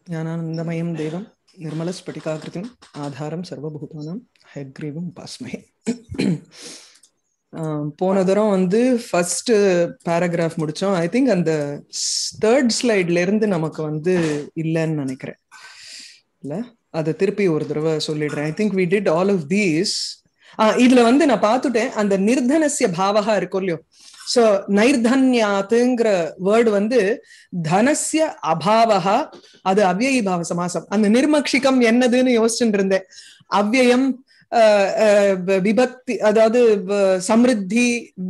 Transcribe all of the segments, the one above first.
ज्ञानानन्दमयं देवं निर्मलस्फटिकाकृतिम् आधारं सर्वभूतानां हयग्रीवम् उपास्महे போன தரம் வந்து ஃபர்ஸ்ட் பேராகிராஃப் முடிச்சோம் ஐ திங்க் அந்த தேர்ட் ஸ்லைட்ல இருந்து நமக்கு வந்து இல்லைன்னு நினைக்கிறேன் இல்ல அதை திருப்பி ஒரு தடவை சொல்லிடுறேன் I think we did all of these இதுல வந்து நான் பார்த்துட்டேன் அந்த நிர்தனசிய பாவகா இருக்கும் இல்லையோ சோ நைர்தன்யாத்துங்கிற வேர்டு வந்து தனசிய அபாவகா அது அவ்யயி பாவ சமாசம் அந்த நிர்மக்ஷிகம் என்னதுன்னு யோசிச்சுட்டு இருந்தேன் அவ்யயம் விபக்தி அதாவது சமிருத்தி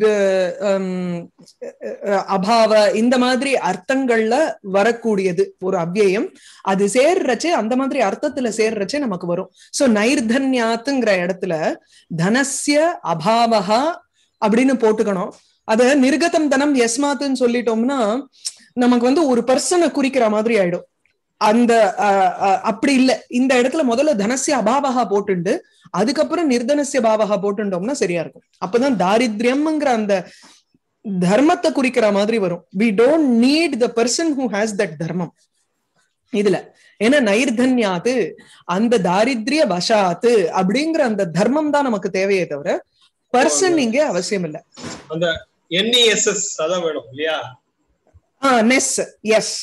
அபாவ இந்த மாதிரி அர்த்தங்கள்ல வரக்கூடியது ஒரு அவ்யயம் அது சேர்றச்சே அந்த மாதிரி அர்த்தத்துல சேர்றச்சே நமக்கு வரும் சோ நைர்தன்யாத்துங்கிற இடத்துல தனசிய அபாவகா அப்படின்னு போட்டுக்கணும் அத நிர்கதம் தனம் எஸ்மாத்துன்னு சொல்லிட்டோம்னா நமக்கு வந்து ஒரு பர்சனை குறிக்கிற மாதிரி ஆயிடும் அந்த அப்படி இல்ல இந்த இடத்துல முதல்ல தனசிய அபாவகா போட்டுண்டு அதுக்கப்புறம் நிர்தனசிய பாவகா போட்டுட்டோம்னா சரியா இருக்கும் அப்பதான் தாரித்யம்ங்கிற அந்த தர்மத்தை குறிக்கிற மாதிரி வரும் we don't need the person who has that dharmam இதுல ஏன்னா நைர்தன்யாது அந்த தாரித்ரிய வசாத்து அப்படிங்கிற அந்த தர்மம் தான் நமக்கு தேவையே தவிர பர்சன் இங்க அவசியம் இல்ல அந்த என்இஎஸ்எஸ் அதான் வேணும் இல்லையா நெஸ் எஸ்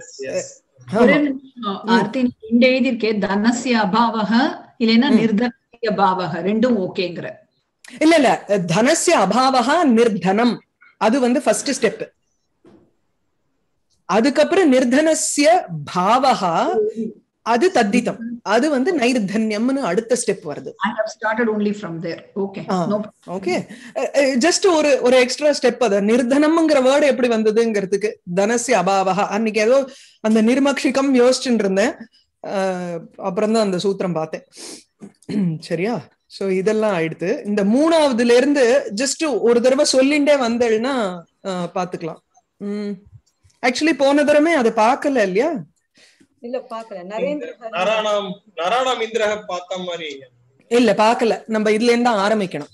இந்த எழுதியிருக்கே தனசிய அபாவக இல்லைன்னா நிர்தனசிய பாவக ரெண்டும் ஓகேங்கிற இல்ல இல்ல தனசிய அபாவகா நிர்தனம் அது வந்து ஃபர்ஸ்ட் ஸ்டெப் அதுக்கப்புறம் நிர்தனசிய பாவகா அது தத்திதம் அது வந்து நைர்தன்யம்னு அடுத்த ஸ்டெப் வருது ஓகே ஜஸ்ட் ஒரு ஒரு எக்ஸ்ட்ரா ஸ்டெப் அது நிர்தனம்ங்கிற வேர்டு எப்படி வந்ததுங்கிறதுக்கு தனசிய அபாவகா அன்னைக்கு ஏதோ அந்த நிர்மக்ஷிகம் யோசிச்சுட்டு இருந்தேன் அப்புறம் தான் அந்த சூத்திரம் பார்த்தேன் சரியா சோ இதெல்லாம் ஆயிடுத்து இந்த மூணாவதுல இருந்து ஜஸ்ட் ஒரு தடவை சொல்லிண்டே வந்தேன்னா பாத்துக்கலாம் உம் ஆக்சுவலி போன தடவை அதை பார்க்கல இல்லையா இல்ல பாக்கல நராணாம் நராணாம் இந்திரக பார்த்த மாதிரி இல்ல பாக்கல நம்ம இதுல இருந்து தான் ஆரம்பிக்கணும்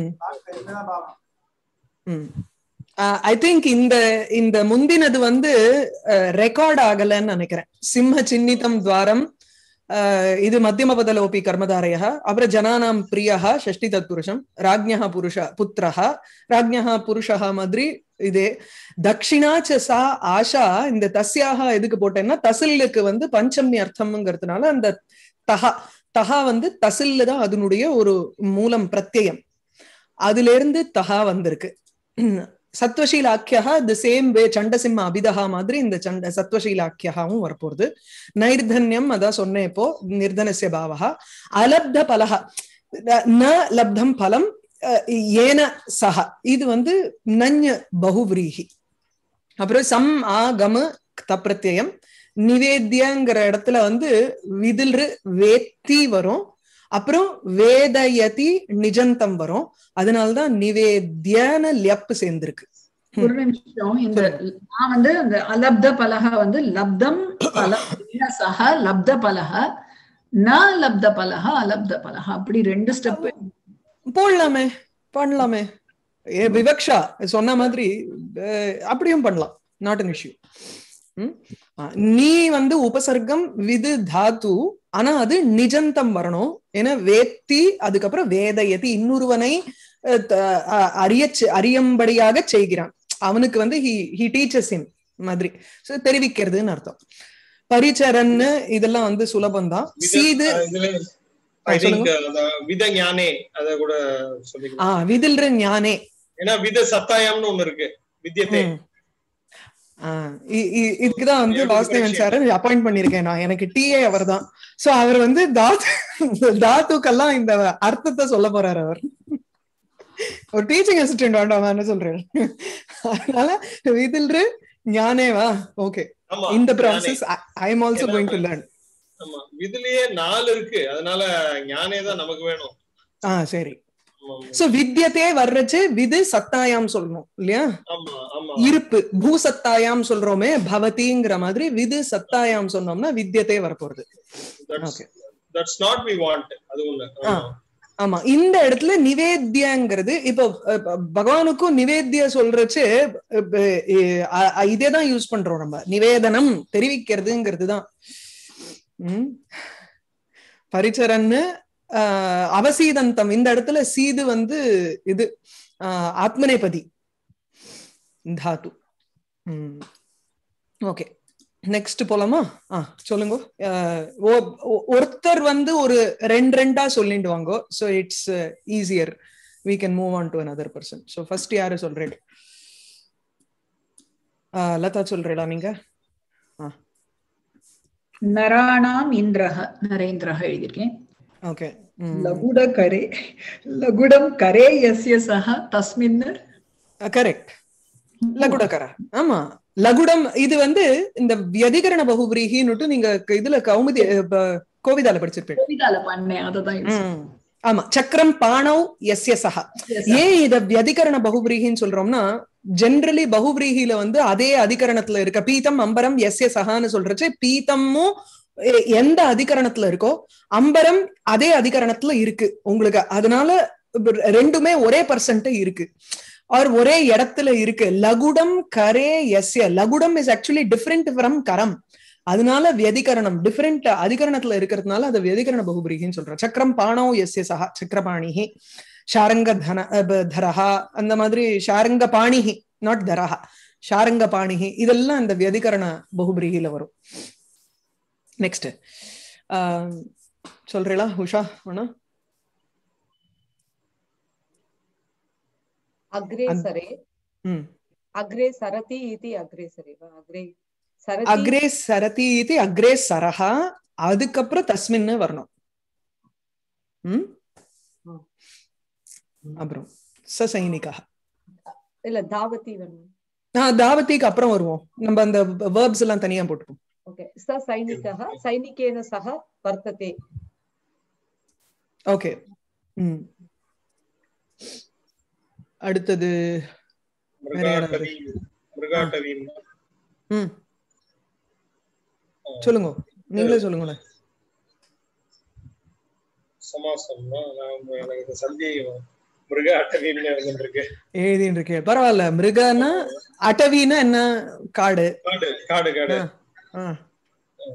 ஐ திங்க் இந்த இந்த முந்தினது வந்து ரெக்கார்ட் ஆகலன்னு நினைக்கிறேன் சிம்ம சின்னிதம் துவாரம் இது மத்தியம பதலோபி கர்மதாரய அப்புறம் ஜனானாம் பிரியா ஷஷ்டி தத் புருஷம் ராஜ்யா புருஷ புத்திரஹா ராஜ்யா புருஷா மாதிரி இதே தட்சிணாச்ச சா ஆஷா இந்த தஸ்யாக எதுக்கு போட்டேன்னா தசிலுக்கு வந்து பஞ்சமி அர்த்தம்ங்கிறதுனால அந்த தஹா தஹா வந்து தசில்லு தான் அதனுடைய ஒரு மூலம் பிரத்யம் அதுல இருந்து தஹா வந்திருக்கு சத்வசீலாக்கியா த சேம் வே சண்டசிம்ம அபிதகா மாதிரி இந்த சண்ட சத்வசீலாக்கியாவும் வரப்போகுது நைர்தன்யம் அதான் சொன்னேன் இப்போ நிர்தனசிய பாவகா அலப்த பலகா ந லப்தம் பலம் ஏன சஹ இது வந்து நஞ்ச பகுவிரீகி அப்புறம் சம் ஆ கம தப்பிரத்தியம் நிவேத்தியங்கிற இடத்துல வந்து விதில் வேத்தி வரும் அப்புறம் வேதயதி நிஜந்தம் வரும் அதனால்தான் நிவேத்தியன லெப்பு சேர்ந்திருக்கு ஒரு நிமிஷம் இந்த நான் வந்து அந்த அலப்த பலக வந்து லப்தம் சக லப்த பலக ந லப்த பலக அலப்த பலக அப்படி ரெண்டு ஸ்டெப் போடலாமே பண்ணலாமே ஏ விவக்ஷா சொன்ன மாதிரி அப்படியும் பண்ணலாம் நாட் அன் இஷ்யூ நீ வந்து உபசர்க்கம் விது தாத்து ஆனா அது நிஜந்தம் வரணும் ஏன்னா வேத்தி அதுக்கப்புறம் வேதயதி இன்னொருவனை அறிய அறியும்படியாக செய்கிறான் அவனுக்கு வந்து ஹி டீச்சர்ஸ் இம் மாதிரி தெரிவிக்கிறதுன்னு அர்த்தம் பரிச்சரன்னு இதெல்லாம் வந்து சுலபம் தான் சீது வித ஞானே அத கூட ஆஹ் விதில்ற ஞானே ஏன்னா வித சத்தாயம்னு ஒண்ணு இருக்கு வித்தியத்தை இதுக்குதான் வந்து வாசுதேவன் சார் அப்பாயிண்ட் பண்ணிருக்கேன் நான் எனக்கு டிஏ அவர் தான் சோ அவர் வந்து தாத்து தாத்துக்கெல்லாம் இந்த அர்த்தத்தை சொல்ல போறாரு அவர் ஒரு டீச்சிங் அசிஸ்டன்ட் வேண்டாம் என்ன சொல்றேன் அதனால இதில் ஞானேவா ஓகே இந்த process I am also going to learn ஆமா இதுலயே நாலு இருக்கு அதனால ஞானே தான் நமக்கு வேணும் ஆ சரி சோ வித்தியத்தே வர்றச்சு விது சத்தாயாம் சொல்லணும் இல்லையா இருப்பு பூ சத்தாயாம் சொல்றோமே பவதிங்கிற மாதிரி விது சத்தாயாம் சொன்னோம்னா வித்தியத்தே வரப்போறது ஆமா இந்த இடத்துல நிவேத்தியங்கிறது இப்போ பகவானுக்கும் நிவேத்திய சொல்றச்சு இதேதான் யூஸ் பண்றோம் நம்ம நிவேதனம் தெரிவிக்கிறதுங்கிறது தான் ம் பரிச்சரன்னு ஆஹ், அவசீதந்தம் இந்த இடத்துல சீது வந்து இது ஆஹ், ஆத்மநேபதி தாத்து ம் ஓகே நெக்ஸ்ட் போலாமா ஆ சொல்லுங்க ஆஹ், ஒ- ஒ- ஒருத்தர் வந்து ஒரு ரெண்டு ரெண்டா சொல்லிட்டு வாங்கோ so it's easier we can move on to another person so first யாரு சொல்றேன் ஆஹ், லதா சொல்றீங்களா நீங்க நராணாம் இந்திரஹ நரேந்திரஹ எழுதியிருக்கேன் ஓகே லகுட கரே லகுடம் கரே யஸ்ய சஹ தஸ்மின் கரெக்ட் லகுடகர ஆமா லகுடம் இது வந்து இந்த வியதிகரண பகுபிரீகின்னுட்டு நீங்க க- இதுல கௌமுதி அஹ், ப- கோவிதால படிச்சிருப்பீங்க கவிதால பண்ணேன் அததான் use ம். ஆமா சக்கரம் பாணவ் எஸ்ய சஹா Yes, ஏன் இத வியதிகரண பகுபிரீகின்னு சொல்றோம்னா ஜென்ரலி பகுபிரீகில வந்து அதே அதிகரணத்துல இருக்க பீதம் அம்பரம் எஸ்ய சஹான்னு சொல்றச்சு பீதமும் எ- எந்த அதிகரணத்துல இருக்கோ அம்பரம் அதே அதிகரணத்துல இருக்கு உங்களுக்கு அதனால இப்ப ரெண்டுமே ஒரே பர்சன்ட் இருக்கு ஆர் ஒரே இடத்துல இருக்கு லகுடம் கரே எஸ்ய லகுடம் இஸ் ஆக்சுவலி டிஃப்ரெண்ட் ஃப்ரம் கரம் அதனால வியதிகரணம் டிஃப்ரெண்ட் அதிகரணத்துல இருக்கிறதுனால அதை வியதிகரண பகுபிரீகின்னு சொல்றோம் சக்கரம் பாணோ எஸ்ய சஹா சக்கரபாணிஹி ஷாரங்க தன அஹ் ப- தரஹா அந்த மாதிரி ஷாரங்க பாணிஹி நாட் தரஹா ஷாரங்க பாணிஹி இதெல்லாம் இந்த வியதிகரண பகுபிரீகில வரும் நெக்ஸ்ட் சொல்றீங்களா உஷா வேணா अग्रे अग्- सरे ம் अग्रे सरति इति अग्रे सरे वा अग्रे सरति அக்ரே சரதி இது அக்ரே சரஹா அதுக்கப்புறம் தஸ்மின்னு வரணும் ம் ம். அப்புறம் ச சைனிகா இல்ல தாவதி வேணும் ஆஹ் தாவத்திக்கு அப்புறம் வருவோம் நம்ம அந்த வேர்ப்ஸ் எல்லாம் தனியா போட்டுப்போம் ओके स सैनिकः सैनिकेन सह वर्तते ஓகே ம் அடுத்தது வேற யாராவது? மிருகாட்டவி மிருகாட்டவி ம் சொல்லுங்க நீங்களே சொல்லுங்களேன் சமாசம் நான் எனக்கு இது சந்தேகம் மிருகாட்டவின்னு இருந்திருக்கு எழுதின்னு இருக்கேன் பரவாயில்ல மிருகன்னா அட்டவின்னா என்ன காடு காடு காடு காடு ஆ, ஆ.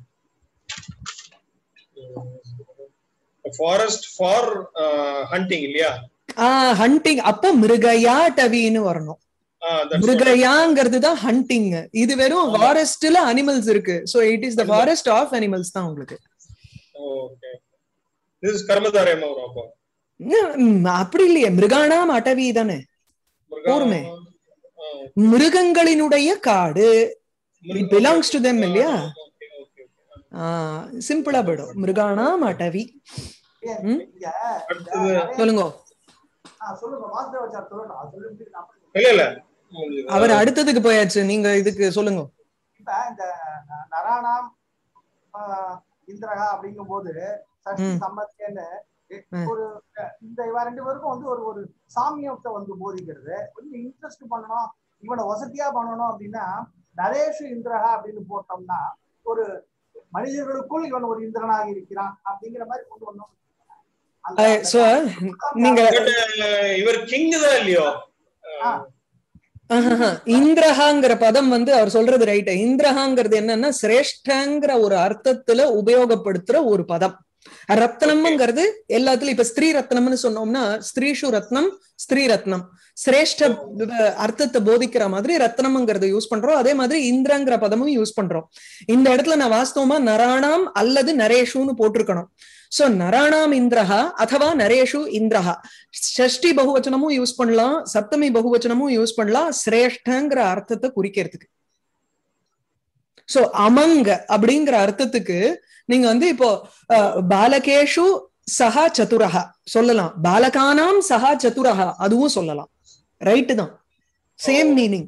ஃபாரஸ்ட் ஃபார் ஹண்டிங் இல்லையா ஆ ஹண்டிங் அப்போ மிருகயாட்டவின்னு வரணும் Ah, that's what- மிருகயாங்கிறது தான் ஹண்டிங் இது வெறும் ஃபாரஸ்ட்ல அனிமல்ஸ் இருக்கு so it is the forest of animals தான் உங்களுக்கு Okay. This is கர்மதாரயமா வரும் அப்போ ம், அப்படி இல்லையே மிருகானாம் அட்டவி தானே மிருகா- போருமே. Ah, மிருகங்களினுடைய காடு மிருகம். It belongs to them, இல்லையா? Okay, okay, okay. சிம்பிளா போயிடும் மிருகானாம் அட்டவி ம்? அடுத்தது சொல்லுங்க சொல்லுங்க வாசுதேவாச்சார் சொல்லணும் அது சொல்லி நான் இல்ல இல்ல அவர் அடுத்ததுக்கு போயாச்சு நீங்க இதுக்கு சொல்லுங்க இப்ப இந்த ந- நராணாம் ஆஹ், இந்திரகா அப்படிங்கும் போது சஷ்டி ம். சம்மத்தியன்னு ம். ஒரு அஹ், இந்த இவ ரெண்டு பேருக்கும் வந்து ஒரு ஒரு சாமியத்தை வந்து போதிக்கிறது கொஞ்சம் இன்ட்ரெஸ்ட் பண்ணணும் இவனை வசதியா பண்ணணும் அப்படின்னா நரேஷு இந்திரகா அப்படின்னு போட்டோம்னா ஒரு மனிதர்களுக்குள் இவன் ஒரு இந்திரனாக இருக்கிறான் அப்படிங்கிற மாதிரி கொண்டு வந்தோம் அந்த- அஹ், so நீங்க இவர் கிங் தான் இல்லையோ ஆ. ஆஹாஹா. இந்திரஹாங்கிற பதம் வந்து அவர் சொல்றது ரைட் இந்திரஹாங்கிறது என்னன்னா சிரேஷ்டங்கிற ஒரு அர்த்தத்துல உபயோகப்படுத்துற ஒரு பதம் ரத்னம்ங்கிறது எல்லாத்துலயும் இப்ப ஸ்திரீ ரத்னம்னு சொன்னோம்னா ஸ்திரீஷு ரத்னம் ஸ்திரீ ரத்னம் சிரேஷ்ட அஹ், அர்த்தத்தை போதிக்கிற மாதிரி ரத்னம்ங்கிறத யூஸ் பண்றோம் அதே மாதிரி இந்திரங்கிற பதமும் யூஸ் பண்றோம் இந்த இடத்துல நான் வாஸ்தவமா நராணாம் அல்லது நரேஷுன்னு போட்டிருக்கணும் சோ நராணாம் இந்திரஹா அதவா நரேஷு இந்திரஹா ஷஷ்டி பகுவச்சனமும் யூஸ் பண்ணலாம் சப்தமி பகுவச்சனமும் யூஸ் பண்ணலாம் சிரேஷ்டங்கிற அர்த்தத்தை குறிக்கிறதுக்கு சோ அமங்க அப்படிங்கிற அர்த்தத்துக்கு நீங்க வந்து இப்போ அஹ், பாலகேஷு சஹா சதுரஹா சொல்லலாம் பாலகானாம் சஹா சதுரஹா அதுவும் சொல்லலாம் ரைட்டு தான் same meaning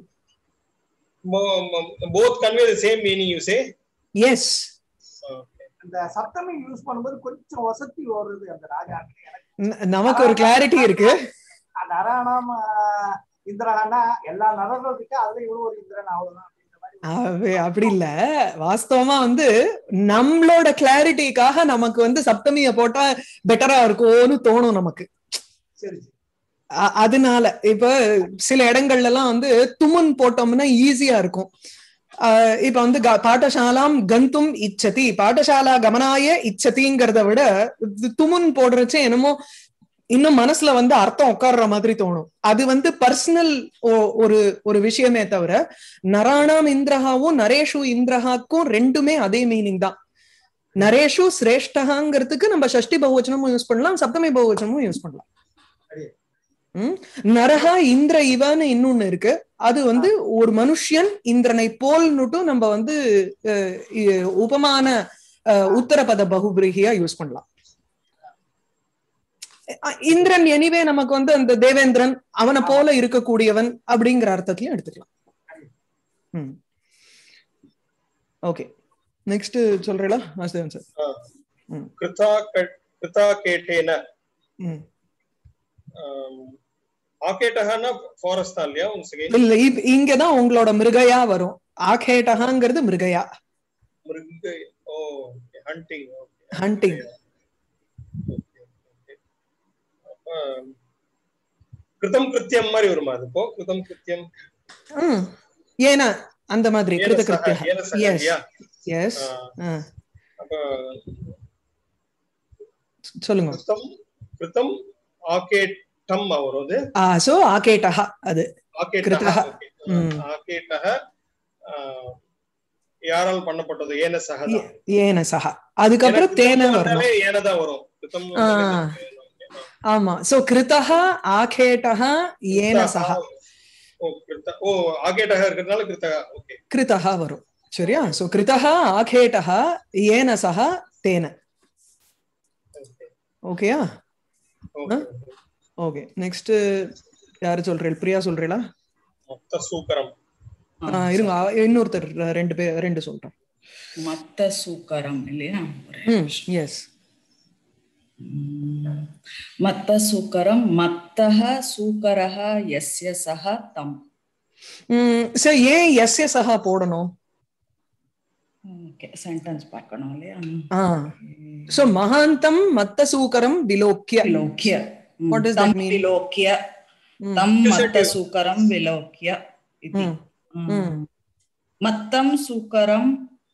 both convey the same meaning you say yes அந்த சப்தமி யூஸ் பண்ணும்போது கொஞ்சம் வசதி வருது அந்த ராஜா எனக்கு நமக்கு ஒரு கிளாரிட்டி இருக்கு நராணம் ஆஹ், இந்திரகான்னா எல்லா நரர்களும் இருக்கு அதுல இவரு ஒரு இந்திரன் அவ்வளவுதான் அப்படின்ற மாதிரி அவே- அப்படி இல்ல வாஸ்தவமா வந்து நம்மளோட கிளாரிட்டிக்காக நமக்கு வந்து சப்தமிய போட்டா பெட்டரா இருக்கும்னு தோணும் நமக்கு சரி சரி அ- அதனால இப்ப சில இடங்கள்ல எல்லாம் வந்து துமுன் போட்டோம்னா ஈஸியா இருக்கும் ஆஹ் இப்ப வந்து க- பாடசாலாம் கந்தும் இச்சதி பாடசாலா கமனாய இச்சதிங்கிறத விட இது துமுன் போடுறச்சே என்னமோ இன்னும் மனசுல வந்து அர்த்தம் உட்கார்ற மாதிரி தோணும் அது வந்து பர்சனல் ஒரு ஒரு விஷயமே தவிர நராணாம் இந்திரஹாவும் நரேஷு இந்திரஹாக்கும் ரெண்டுமே அதே மீனிங் தான் நரேஷு சிரேஷ்டகாங்கிறதுக்கு நம்ம ஷஷ்டி பகுவச்சனமும் யூஸ் பண்ணலாம் சப்தமி பகுவச்சனமும் யூஸ் பண்ணலாம் ம்? நரஹா இந்திர இவன்னு இன்னொன்னு இருக்கு அது வந்து ஒரு மனுஷன் இந்திரனை போல்னுட்டும் நம்ம வந்து அஹ், இ- உபமான அஹ், உத்தரபத பகுபிரிகியா யூஸ் பண்ணலாம் அஹ், இந்திரன் எனிவே நமக்கு வந்து அந்த தேவேந்திரன் அவனை போல இருக்கக்கூடியவன் அப்படிங்கிற அர்த்தத்திலயும் எடுத்துக்கலாம் ம் ஓகே நெக்ஸ்ட் சொல்றீங்களா வாசுதேவன் சார் கிருதா கட்- கிருதா கேட்டேன ம் ஆம், ஆகேட்டகன்னா ஃபாரஸ்ட் தான் இல்லையா ஒன் செகண்ட் இல்ல இப்- இங்கதான் உங்களோட மிருகயா வரும் ஆகேட்டகாங்கிறது மிருகயா மிருக ஓ ஹண்டிங் Hunting. கிருதம் கிருத்தியம் மாதிரி வருமா அது இப்போ கிருதம் கிருத்தியம் ம். ஏனா அந்த மாதிரி கிருத கிருத்தியா ஏனசக Yes. இல்லையா எஸ் ஆ, அப்ப சொல்லுங்க கிருத்தம் கிருத்தம் ஆகேட்டம் வரும் அது ஆ சோ ஆகேட்டஹா அது ஆகேட்டக கிருத்தः. okay. ம். ஆகேட்டக ஆ, யாரால் பண்ணப்பட்டது ஏனசக தான் ஏன சஹா அதுக்கப்புறம் தேன வரணும் ஏனதான் வரும் கிருத்தம் ஆ. ஆமா சோ கிருதஹா ஆகேட்டஹா ஏன சஹா ஓ கிருத்த ஓ ஆகேட்டக இருக்கிறதுனால கிருத்தக ஓகே கிருதஹா வரும் சரியா சோ கிருதஹா ஆகேட்டஹா ஏன சஹா தேன ஓகேயா ஓகே ஓகே நெக்ஸ்ட் யாரு சொல்றீள் பிரியா சொல்றீங்களா மொத்த சூக்கரம் ஆ, இருங்க அ- இன்னொருத்தர் ரெண்டு பேர் ரெண்டு சொல்றேன் மத்த சூக்கரம் இல்லையா ம் எஸ் ம். மத்த சூக்கரம் மத்தः சூக்கரः यस्य सः தம் ம் சரி ஏன் எஸ்ய சஹா போடணும் ஓகே சென்டென்ஸ் பார்க்கணும் இல்லையா ஆ சோ மகாந்தம் மத்த சூக்கரம் விலோக்கிய விலோக்கிய ம். What does them that mean? விலோக்கிய ம். தம் மத்த Accusative. சூக்கரம் விலோக்கிய इति ம். ம். ம். மத்தம் சூக்கரம்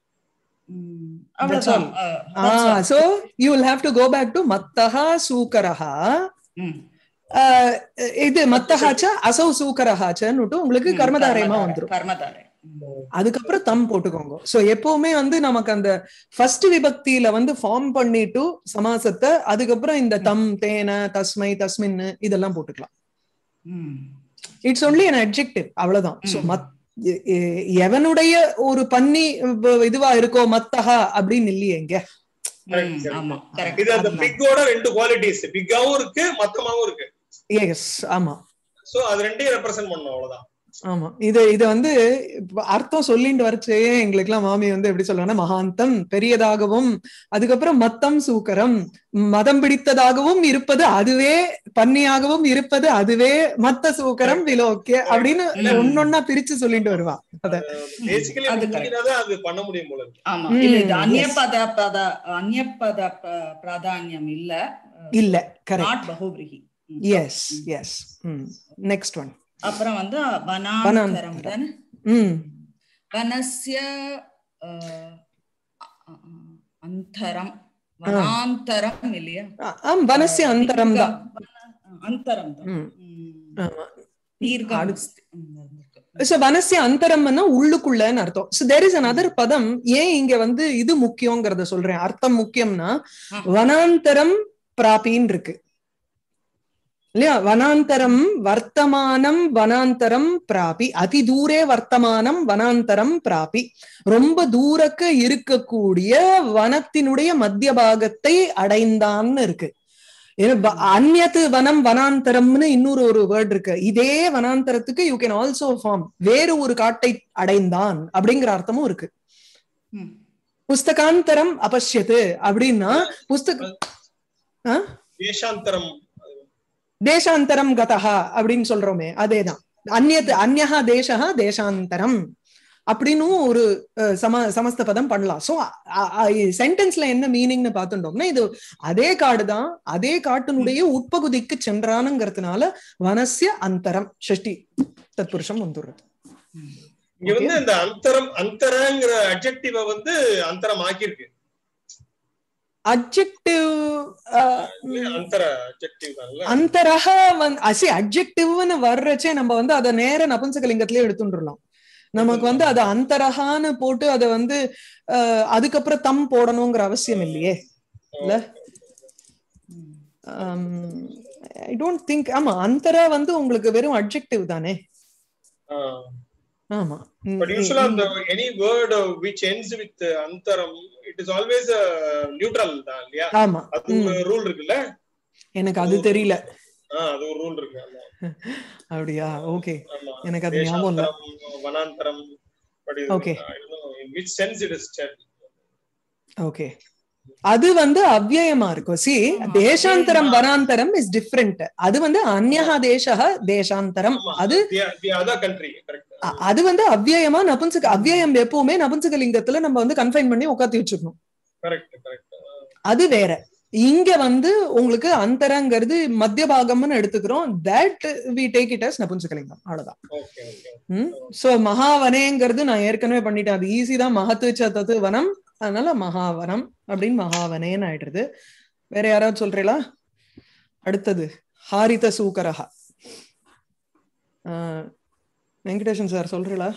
ம், அவ்வளவுதான் அஹ், ஆ that's all. So you will have to go back to மத்தஹா சூக்கரஹா ம். ஆ, இது மத்தஹாச்ச அசௌ சூக்கரஹாச்சன்னுட்டு உங்களுக்கு ம், கர்மதாரயமா கர்மதாரை, வந்துரும் கர்மதாரை ம். அதுக்கப்புறம் தம் போட்டுக்கோங்க சோ எப்பவுமே வந்து நமக்கு அந்த ஃபர்ஸ்ட் விபக்தியில வந்து ஃபார்ம் பண்ணிட்டு சமாசத்தை அதுக்கப்புறம் இந்த தம் தேன தஸ்மை தஸ்மின் இதெல்லாம் போட்டுக்கலாம் ம். இட்ஸ் ஒன்லி an adjective அவ்வளவுதான் சோ ம். மத் எ- எ- எவனுடைய ஒரு பன்னி வ- இதுவா இருக்கோ மத்தஹா அப்படின்னு இல்லையே இங்க Correct, ம், correct. ஆமா correct. இது அந்த அதுதான். பிக்கோட ரெண்டு குவாலிட்டிஸ் பிக்காவும் இருக்கு மொத்தமாவும் இருக்கு எஸ் ஆமா சோ அது ரெண்டையும் ரெப்ரசென்ட் பண்ணணும் அவ்வளவுதான் ஆமா இது இது வந்து இப்ப அர்த்தம் சொல்லிட்டு வரச்சே எங்களுக்கு எல்லாம் மாமி வந்து எப்படி சொல்லுவாங்கன்னா மகாந்தம் பெரியதாகவும் அதுக்கப்புறம் மத்தம் சூக்கரம் மதம் பிடித்ததாகவும் இருப்பது அதுவே பன்னியாகவும் இருப்பது அதுவே மத்த சூக்கரம் விலோக்கிய அப்படின்னு ம். ஒன்னொன்னா பிரிச்சு சொல்லிட்டு வருவா அத பேசிக்கலி அது correct. அது பண்ண முடியும் போல இருக்கு ஆமா ம், இல்ல இது yes. அந்நியபத பத அந்நியபத ப- பிராதானியம் இல்ல இல்ல கரெக்ட் நாட் பகுபிரிகி ம். எஸ் எஸ் நெக்ஸ்ட் ஒன் அப்புறம் வந்து வனாந்தரம் வனாந்தரம். தானே ம் வனஸ்ய அஹ், அ- அ- அந்தரம் வனாந்தரம் இல்லையா ஆம் வனசிய அந்தரம் தான் வன- அந்தரம் தான் ம். ம். ஆமா தீர்க்கம் அடுத்து- அஸ்தி. ம், இருக்கு. சோ வனசிய அந்தரம்னா உள்ளுக்குள்ளன்னு அர்த்தம் சோ தேர் இஸ் another பதம் ஏன் இங்க வந்து இது முக்கியங்கிறத சொல்றேன் அர்த்தம் முக்கியம்னா ஆ. வனாந்தரம் பிராபின்னு இருக்கு இல்லையா வனாந்தரம் வர்த்தமானம் வனாந்தரம் பிராபி அதி தூரே வர்த்தமானம் வனாந்தரம் பிராபி ரொம்ப தூரக்க இருக்கக்கூடிய வனத்தினுடைய மத்திய பாகத்தை அடைந்தான்னு இருக்கு ஏன்னா, வ- அந்நியத்து வனம் வனாந்தரம்னு இன்னொரு ஒரு வேர்ட் இருக்கு இதே வனாந்தரத்துக்கு யூ கேன் ஆல்சோ ஃபார்ம் வேறு ஒரு காட்டை அடைந்தான் அப்படிங்கிற அர்த்தமும் இருக்கு ம். புஸ்தகாந்தரம் அபஷ்யத்து அப்படின்னா புஸ்தக ஆ? தேசாந்தரம் தேசாந்தரம் கதஹா அப்படின்னு சொல்றோமே அதேதான் அந்நியத்து அந்யஹா தேசஹா தேசாந்தரம் அப்படின்னும் ஒரு அஹ், சம சமஸ்த பதம் பண்ணலாம் சோ சென்டென்ஸ்ல என்ன மீனிங்னு பார்த்துட்டோம்னா இது அதே காடு தான் அதே காட்டினுடைய உட்பகுதிக்கு சென்றானுங்கிறதுனால வனசிய அந்தரம் ஷஷ்டி தத்புருஷம் வந்துடுறது இங்க வந்து இந்த அந்தரம் அந்தரங்கிற அப்ஜெக்டிவ வந்து அந்தரம் ஆக்கியிருக்கு அப்ஜெக்டிவ் அந்தர அப்ஜெக்டிவ் தான்ல அந்தரக வந்து அசி அப்ஜெக்டிவ்னு வர்றச்சே நம்ம வந்து அதை நேர நபுன்சகலிங்கத்திலே எடுத்துட்டுலாம் நமக்கு வந்து அது அந்தரகான்னு போட்டு அதை வந்து அஹ், அதுக்கப்புறம் தம் போடணுங்கிற அவசியம் இல்லையே இல்ல ஐ டோன்ட் திங்க் ஆமா அந்தரா வந்து உங்களுக்கு வெறும் அப்ஜெக்டிவ் தானே ஆமா ம், பட் யூஸ்வலா அந்த any word which ends with அந்தரம் இட் இஸ் ஆல்வேஸ் நியூட்ரல் தான் இல்லையா ஆமா அது ஒரு ரூல் இருக்குல்ல எனக்கு அது தெரியல ஆ அது ஒரு ரூல் இருக்கு ஆமா அப்படியா ஓகே ஆமா எனக்கு அது ஞாபகம் இல்ல தேசாந்தரம், வனாந்தரம் பட் இது Okay. I don't know in which sense it is said okay அது வந்து அவ்யயமா இருக்கும் சி தேசாந்தரம் வனாந்தரம் இஸ் டிஃப்ரெண்ட் அது வந்து அந்யஹா தேசஹ தேசாந்தரம் ஆமா, அது the- the other country correct அ- அது வந்து அவ்யயமா நபுன்சக அவ்யயம் எப்பவுமே நபுன்சக லிங்கத்துல நம்ம வந்து கன்ஃபைன் பண்ணி உட்காத்தி வச்சுக்கணும் correct correct அது வேற இங்க வந்து உங்களுக்கு அந்தரங்கிறது மத்திய பாகம்னு எடுத்துக்கிறோம் that we take it as நபுன்சகலிங்கம் அவ்வளவுதான் ஓகே ஓகே ம் சோ மகாவனேங்கிறது நான் ஏற்கனவே பண்ணிட்டேன் அது ஈஸி தான் மகத்து சத்தத்து வனம் அதனால மகாவனம் அப்படின்னு மகாவனேன்னு ஆயிடுறது வேற யாராவது சொல்றீங்களா அடுத்தது ஹாரித சூக்கரஹா ஆஹ், வெங்கடேஷன் சார் சொல்றீங்களா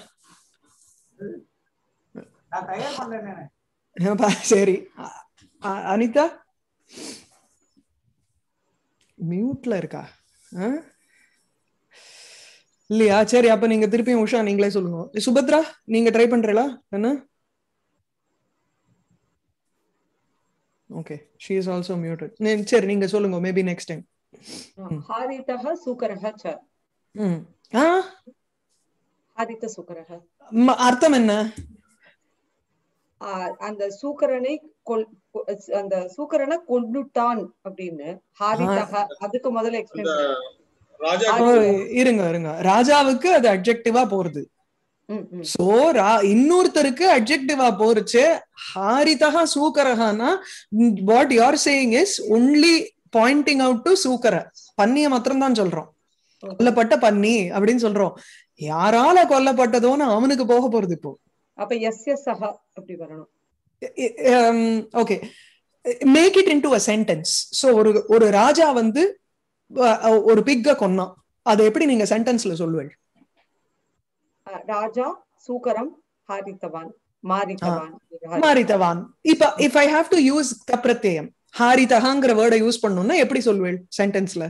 நான் தயார் பண்ணேன் ஏப்பா, சரி அ- அ- அனிதா மியூட்ல இருக்கா ஆ? இல்லையா சரி அப்ப நீங்க திருப்பியும் உஷா நீங்களே சொல்லுங்க சுபத்ரா நீங்க ட்ரை பண்றீங்களா என்ன okay she is also muted சரி நீங்க சொல்லுங்க மேபி நெக்ஸ்ட் டைம் हारितः सुकरः च ம் ஆ हारितसुकरः ம- அர்த்தம் என்ன ஆஹ் அந்த சூக்கரனை கொல் கொ- அந்த சூக்கரனை கொண்டுட்டான் அப்படின்னு ஹாரிதக அதுக்கு முதல்ல எக்ஸ்பிளைன் ராஜா ஓ, இருங்க இருங்க ராஜாவுக்கு அது அப்ஜெக்டிவா போறது ம் சோ ரா- இன்னொருத்தருக்கு அப்ஜெக்டிவா போருச்சு ஹாரிதா சூக்கரஹானா what you are saying is only pointing out to சூக்கர பன்னிய மாத்திரம் தான் சொல்றோம் கொல்லப்பட்ட பன்னி அப்படின்னு சொல்றோம் யாரால கொல்லப்பட்டதோன்னு அவனுக்கு போக போறது இப்போ அப்ப எஸ் எஸ் சஹ அப்படி வரணும் okay make it into a sentence so ஒரு ஒரு ராஜா வந்து அஹ், ஒரு பிக்க கொன்னான் அதை எப்படி நீங்க சென்டென்ஸ்ல சொல்லுவீங்க ஆஹ் ராஜா சூக்கரம் ஹாரித்தவான் மாரித்தவான் மாரித்தவான் இப்ப if I have to use கப்ரத்தேயம் ஹாரிதகாங்கிற வேர்டை யூஸ் பண்ணணும்னா எப்படி சொல்வேள் சென்டென்ஸ்ல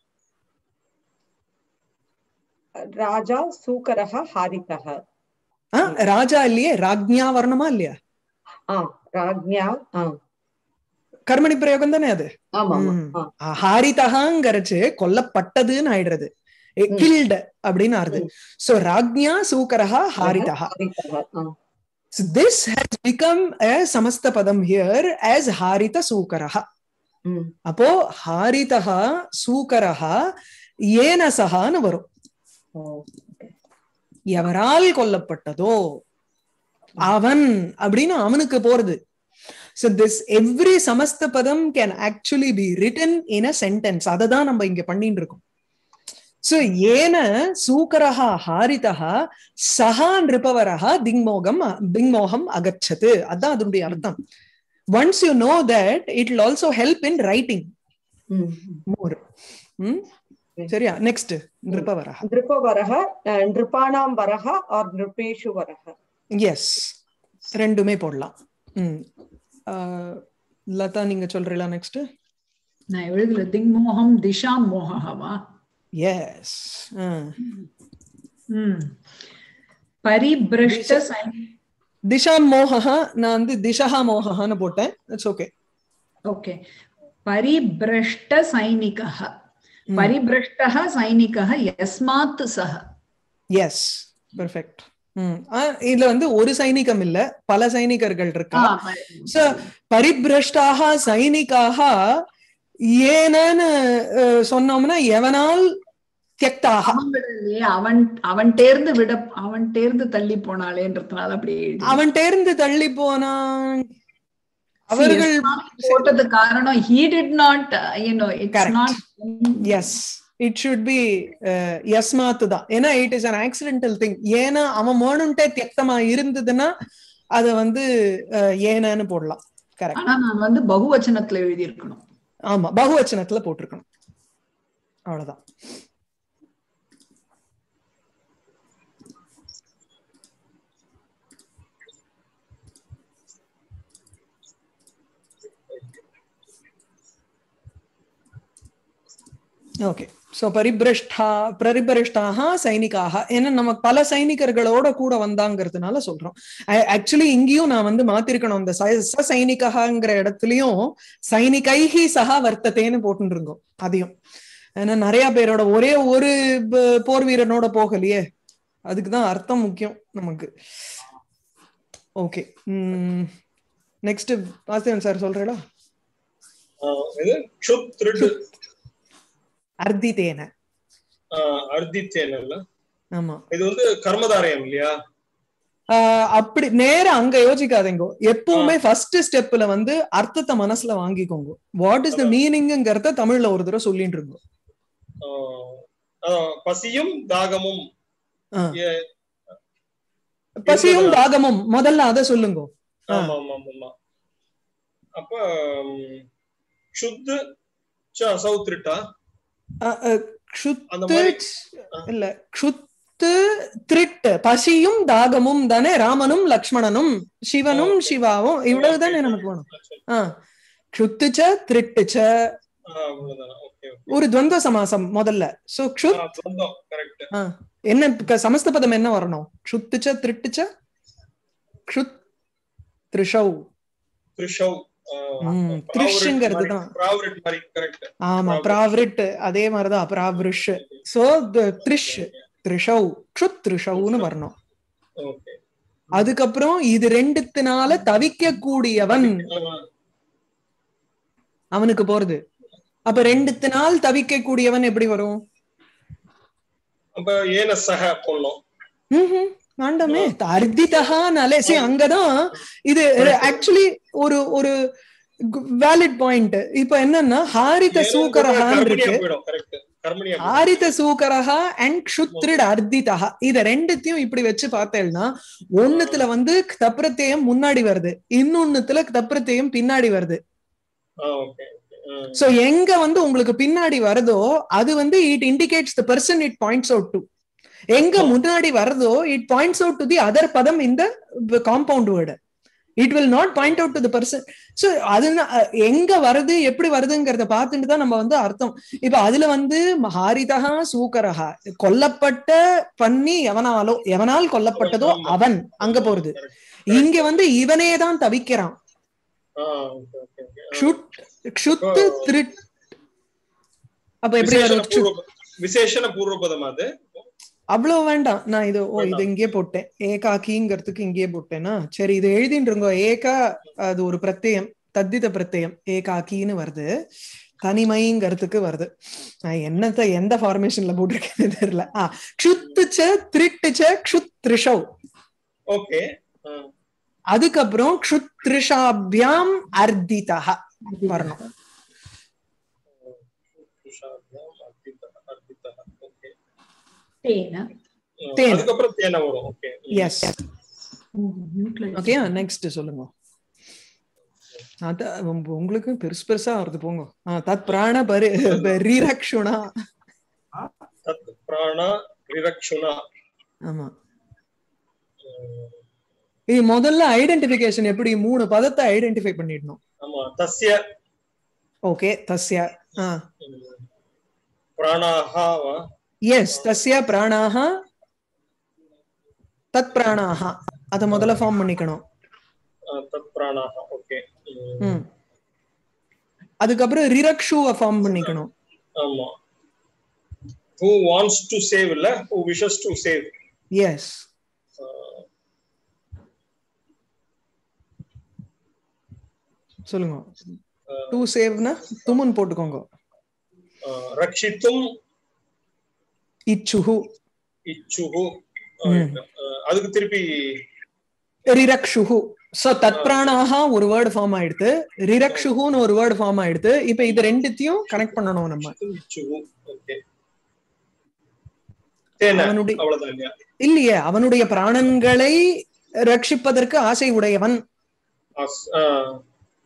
ராஜா சூக்கரஹ ஹாரித்தக ராஜா இல்லையே ராஜ்ஞா வரணுமா இல்லையா ஆ ராஜ்ஞா ஆ கர்மணி பிரயோகம் தானே அது ஆமா ஆமா ம். ஆ ஹாரிதகாங்கிறச்சு கொல்லப்பட்டதுன்னு ஆயிடுறது கில்டு அப்படின்னு ஆறுது சோ ராஜ்ஞா சூக்கரஹா ஹாரிதகா ஹாரித்தக ஆ So this has become a samasta padam here as harita sukaraha. ம் அப்போ ஹாரிதா சூக்கரஹா ஏன சகான்னு வரும் ஓ எவரால் கொல்லப்பட்டதோ அவன் அப்படின்னு அவனுக்கு போறது so this every சமஸ்த பதம் can actually be written in a sentence அதை தான் நம்ம இங்க பண்ணிட்டு இருக்கோம் சோ ஏன சூக்கரஹா ஹாரிதா சஹா நிருபவரஹா திங்மோகம் திங்மோகம் அகச்சது அதான் அதனுடைய அர்த்தம் once you know that it will also help in writing ம் மோர் சரியா நெக்ஸ்ட் நிருபவரஹா நிருபவரஹ அஹ், நிருபாணாம் வரஹ ஆர் நிருபேஷு வரஹ எஸ் ரெண்டுமே போடலாம் ம் ஆஹ், லதா நீங்க சொல்றீங்களா நெக்ஸ்ட் நான் எழுதல திங்மோகம் திஷா மோகவா எஸ் ம் பரிபிரஷ்ட சை- திஷா மோகா நான் வந்து திஷா மோகான்னு போட்டேன் இட்ஸ் ஓகே ஓகே பரிபிரஷ்ட சைனிகः பரிபிரஷ்டः சைனிகः யஸ்மாத் சஹ எஸ் பெர்ஃபெக்ட் ம் ஆஹ், இதுல வந்து ஒரு சைனிகம் இல்ல பல சைனிகர்கள் இருக்கா ஆ, பரி- சோ பரிபிரஷ்டாக சைனிகாக ஏனன்னு அஹ், சொன்னோம்னா எவனால் தியக்தாக அவங்களிலே அவன் அவன் தேர்ந்து விட அவன் தேர்ந்து தள்ளி போனாலேன்றதுனால அப்படி எழுதி. அவன் தேர்ந்து தள்ளி போனான் அவர்கள் போட்டது காரணம் he did not uh, you know it's Correct. not as it should be யஸ்மாத்து தான் ஏன்னா it is an accidental thing ஏன்னா அவன் வேணும்ட்டே தியக்தமா இருந்ததுன்னா அத வந்து அஹ், ஏனன்னு போடலாம் கரெக்ட் ஆனா நான் வந்து பகுவச்சனத்துல எழுதி இருக்கணும் ஆமா பகுவச்சனத்துல போட்டிருக்கணும் அவ்வளவுதான் ஓகே சோ பரிபிரஷ்டா பரிபிரஷ்டாக சைனிக்காக ஏன்னா நம்ம பல சைனிகர்களோட கூட வந்தாங்கிறதுனால சொல்றோம் ஆக்சுவலி இங்கேயும் நான் வந்து மாத்திருக்கணும் இந்த ச- ச சைனிகாங்கிற இடத்துலயும் சைனிகைஹி சகா வர்த்தத்தேன்னு போட்டுட்டு இருந்தோம் அதையும் ஏன்னா நிறைய பேரோட ஒரே ஒரு ப- போர் வீரனோட போகலையே அதுக்குதான் அர்த்தம் முக்கியம் நமக்கு ஓகே நெக்ஸ்ட் வாசுதேவன் சார் சொல்றேடா ஆஹ் இது க்ஷுத் திருடு அர்த்தித்தேன ஆஹ் அர்த்தித்தேனல்ல ஆமா இது வந்து கர்மதாரயம் இல்லையா ஆஹ் அப்படி நேரா அங்க யோசிக்காதீங்க எப்பவுமே ஃபர்ஸ்ட் ஸ்டெப்ல வந்து அர்த்தத்தை மனசுல வாங்கிக்கோங்க வாட் இஸ் த மீனிங்ங்கிறத தமிழ்ல ஒரு தடவை சொல்லிட்டு இருக்கோம் ஆஹ் அதான் பசியும் தாகமும் ஆ. ஏ- பசியும் தாகமும் முதல்ல அதை சொல்லுங்க ஆ. ஆமா ஆமா ஆமா, ஆமா அப்ப ம், க்ஷுத்து ச சௌத்ரிட்டா அஹ், அஹ், அந்த க்ஷுத்து மாதிரி இல்ல க்ஷுத்து திருட்டு பசியும் தாகமும் தானே ராமனும் லக்ஷ்மணனும் சிவனும் Okay. சிவாவும் இவ்வளவுதானே நமக்கு வேணும் ஆஹ் க்ஷுத்துச்ச திருட்டுச்ச ஆஹ் அவ்வளவுதானா ஓகே ஒரு துவந்த சமாசம் முதல்ல சோ க்ஷுத் சொந்தம் கரெக்ட் ஆ. என்ன க- சமஸ்த பதம் என்ன வரணும் க்ஷுத்துச்ச திருட்டுச்ச க்ஷுத் த்ரிஷௌ த்ரிஷவ் ம், த்ரிஷ்ங்கிறது தான். ப்ராவரிட் மாதிரி கரெக்ட் ஆமா பிராவிரிட் அதே மாதிரிதான் பிராவிருஷ் சோ த்ரிஷ் த்ரிஷௌ க்ஷுத் த்ரிஷௌன்னு வரணும் ஓகே அதுக்கப்புறம் இது ரெண்டுத்தினால தவிக்க கூடியவன் அவனுக்கு போறது அப்ப ரெண்டுத்தினால் தவிக்க கூடியவன் எப்படி வரும் அப்ப ஏன சக போடணும் ம்ஹும். வேண்டாமே அர்த்திதகானாலே சரி அங்கதான் இது ஆக்சுவலி ஒரு ஒரு வேலிட் பாயிண்ட் இப்ப என்னன்னா ஹாரித சூக்கரஹான் கர்மணியா இருக்கு போயிடும் கரெக்ட் கர்மணியா போயிடும். ஹாரித சூக்கரஹா அண்ட் க்ஷுத்ரிட் அர்த்திதஹா இத ரெண்டுத்தையும் இப்படி வச்சு பார்த்தேன்னா ஒண்ணுத்துல வந்து தப்ரத்தேயம் முன்னாடி வருது இன்னொன்னுத்துல தப்ரத்தேயம் பின்னாடி வருது ஆ ஓகே சோ எங்க வந்து உங்களுக்கு பின்னாடி வருதோ அது வந்து it indicates the person it points out to எங்க முன்னாடி வருதோ it points out to the other பதம் இந்த compound word it will not point out to the person so அது எங்க வருது எப்படி வருதுங்கிறத பார்த்துட்டு தான் நம்ம வந்து அர்த்தம் இப்ப அதுல வந்து ஹாரிதகா சூக்கரஹா கொல்லப்பட்ட பண்ணி எவனாலோ எவனால் கொல்லப்பட்டதோ அவன் அங்க போறது இங்க வந்து இவனே தான் தவிக்கிறான் ஆ ஓகே ஓகே ஓகே க்ஷுத் க்ஷுத்து திருட் அப்ப எப்படி விசேஷண வரும் க்ஷுத்? பூர்வ விசேஷண பூர்வபதம் அது அவ்வளவு வேண்டாம் நான் இது ஓ இது வேண்டாம். இங்கே போட்டேன் ஏகாக்கிங்கிறதுக்கு இங்கே போட்டேனா சரி இது எழுதின்றங்க ஏகா அது ஒரு பிரத்யயம் தத்தித பிரத்யயம் ஏகாக்கின்னு வருது தனிமைங்கிறதுக்கு வருது நான் என்னத்த எந்த ஃபார்மேஷன்ல போட்டிருக்கேன்னு தெரியல ஆ க்ஷுத்துச்ச திருட்டுச்ச க்ஷுத் த்ரிஷவ் ஓகே அதுக்கப்புறம் க்ஷுத் த்ரிஷாபியாம் அர்த்திதா வரணும் தேன தேன. அதுக்கப்புறம் தேன வரும் ஓகே எஸ் ஓகே நெக்ஸ்ட் சொல்லுங்க அதான் உங்க- உங்களுக்கு பெருசு பெருசா வருது போங்க ஆ, தத் பிராண பரி ரீரக்ஷுணா தத் பிராண விரக்ஷுனா ஆமா இது முதல்ல ஐடென்டிபிகேஷன் எப்படி மூணு பதத்தை ஐடென்டிஃபை பண்ணிடணும் ஆமா தஸ்ய ஓகே தஸ்ய ஆ பிராணாஹ வா எஸ் தஸ்ய பிராணாக தத் பிராணாக அத முதல்ல ஃபார்ம் பண்ணிக்கணும் ஆ, தத் பிராணாஹ ஓகே ம் அதுக்கப்புறம் ரிரக்ஷுவை ஃபார்ம் பண்ணிக்கணும் ஆமா who wants to save இல்ல who wishes to save yes சொல்லுங்க டூ சேவ்னா துமுன் போட்டுக்கோங்க ரக்ஷித்தும் இச்சுஹு இச்சுகு ம். அதுக்கு திருப்பி ரிரக்ஷுஹு சோ தத் பிராணாக ஒரு வேர்டு ஃபார்ம் ஆயிடுது ரிரக்ஷுஹுன்னு ஒரு வேர்டு ஃபார்ம் ஆயிடுது இப்ப இது ரெண்டுத்தையும் கனெக்ட் பண்ணணும் நம்ம இச்சுகு ஓகே தேன அவனுடைய அவ்வளவுதான் இல்லையா இல்லையே அவனுடைய பிராணன்களை ரட்சிப்பதற்கு ஆசை உடையவன் ஆஸ்- ஆஹ்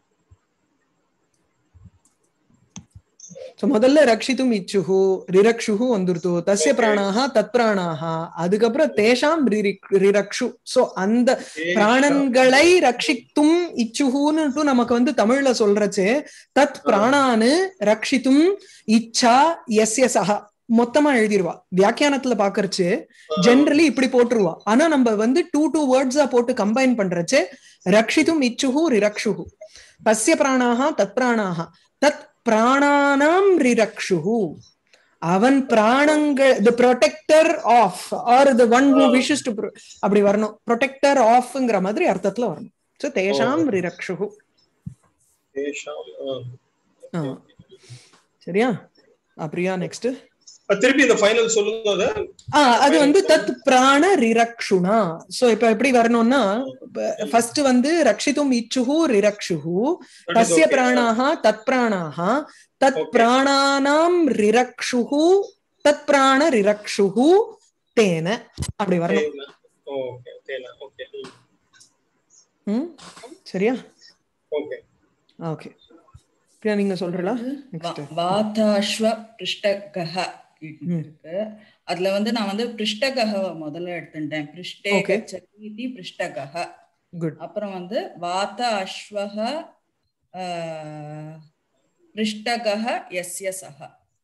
So, முதல்ல ரக்ஷித்தும் இச்சுஹு ரிரக்ஷுஹு வந்துருத்து தஸ்ய பிராணாக தத் பிராணாக அதுக்கப்புறம் தேஷாம் ரிரிக்- ரிரக்ஷு சோ அந்த பிராணன்களை ரட்சித்தும் இச்சுஹுன்னு நமக்கு வந்து தமிழ்ல சொல்றச்சு தத் பிராணானு ரட்சித்தும் இச்சா எஸ்ய சஹா மொத்தமா எழுதிருவா வியாக்கியானத்துல பாக்குறச்சு ஜெனரலி இப்படி போட்டுருவா ஆனா நம்ம வந்து டூ டூ வேர்ட்ஸா போட்டு கம்பைன் பண்றச்சு ரக்ஷித்தும் இச்சுஹு ரிரக்ஷுஹு தஸ்ய பிராணாக தத் பிராணாக தத் பிராணானாம் ரிரக்ஷுஹு அவன் பிராணங்கள் the protector of or the one who wishes to அப்படி வரணும் ப்ரொடெக்டர் ஆஃப்ங்கிற மாதிரி அர்த்தத்துல வரணும் சோ தேஷாம் ரிரக்ஷுஹு தேஷாம், ஆஹ். ஆ. சரியா அப்படியா நெக்ஸ்ட் அஹ் திருப்பி இந்த ஃபைனல் சொல்லுங்க அத. ஆ அது வந்து தத் பிராண ரிரக்ஷுனா சோ இப்ப எப்படி வரணும்னா ஃபர்ஸ்ட் வந்து ரக்ஷித்தும் இச்சுஹு ரிரக்ஷுஹு That is தஸ்ய okay. பிராணாக தத் பிராணாக தத் Okay. பிராணானாம் ரிரக்ஷுஹு தத் பிராண ரிரக்ஷுஹு தேன அப்படி வரணும் தேன. ஓகே தேன ஓகே ம்? சரியா ஓகே ஓகே பிரியா நீங்க சொல்றீங்களா நெக்ஸ்ட் வா- வாதாஸ்வ பிருஷ்டகஹ இருக்கு அதுல வந்து நான் வந்து பிருஷ்டகஹ முதல்ல எடுத்துட்டேன் பிருஷ்டே Okay. கச்சதி இதி பிருஷ்டகஹ குட் அப்புறம் வந்து வாத அஸ்வஹ ஆஹ், பிருஷ்டகஹ எஸ்ய சஹ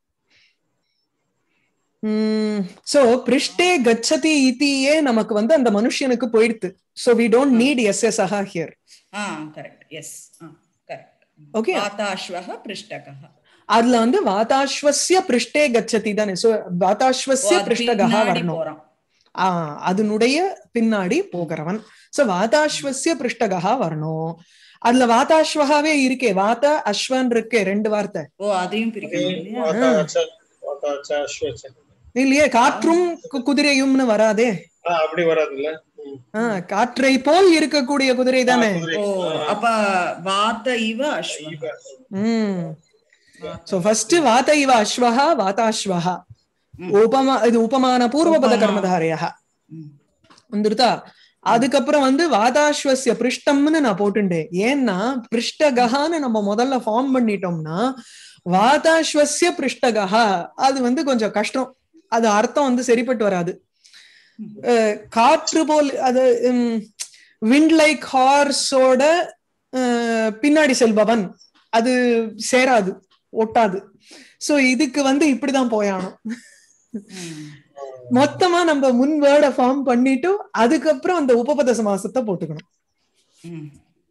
சோ பிருஷ்டே கச்சதி இத்தியே நமக்கு வந்து அந்த மனுஷனுக்கு போயிடுது so we don't need yes yes அஹா ஹியர் ஆ கரெக்ட் எஸ் கரெக்ட் Okay. வாதாஸ்வஹ பிருஷ்டகஹ அதுல வந்து வாதாஸ்வசிய பிருஷ்டே கச்சதி தானே சோ வாதாஸ்வசிய பிருஷ்டகா வரணும் போறான் ஆ அதனுடைய பின்னாடி போகிறவன் சோ வாதாஸ்வசிய பிருஷ்டகா வரணும் அதுல வாதாஸ்வகாவே இருக்கே வாத அஸ்வன் இருக்கே ரெண்டு வார்த்தை ஓ அதையும் பிரிக்கணும் இல்லையா வாதாச்ச வாதாச்ச அஸ்வச்ச இல்லையே காற்றும் கு- குதிரையும்னு வராதே ஆஹ் அப்படி வராதுல்ல ம். ஆ, காற்றை போல் இருக்கக்கூடிய குதிரை தானே குதிரை. ஓ ஆஹ் அப்ப வாத இவ அஸ்வஹ இவ. ம் சோ ஃபர்ஸ்ட் வாத இவ அஸ்வஹ வாதாஸ்வஹ ம். உபமா இது உபமான பூர்வபத உபமா. கர்மதாரையா ம். வந்துருதா அதுக்கப்புறம் வந்து வாதாஸ்வசிய பிருஷ்டம்னு நான் போட்டுட்டேன் ஏன்னா பிருஷ்டகஹான்னு நம்ம முதல்ல ஃபார்ம் பண்ணிட்டோம்னா வாதாஸ்வசிய பிருஷ்டகஹா அது வந்து கொஞ்சம் கஷ்டம் அது அர்த்தம் வந்து சரிப்பட்டு வராது அஹ், காற்று போல் அது விண்ட் லைக் ஹார்ஸோட பின்னாடி செல்பவன் அது சேராது ஒட்டாது சோ இதுக்கு வந்து இப்படிதான் போயானோம் ம். மொத்தமா நம்ம முன் வேர்ட ஃபார்ம் பண்ணிட்டு அதுக்கப்புறம் அந்த உபபத சமாசத்தை போட்டுக்கணும் ம்.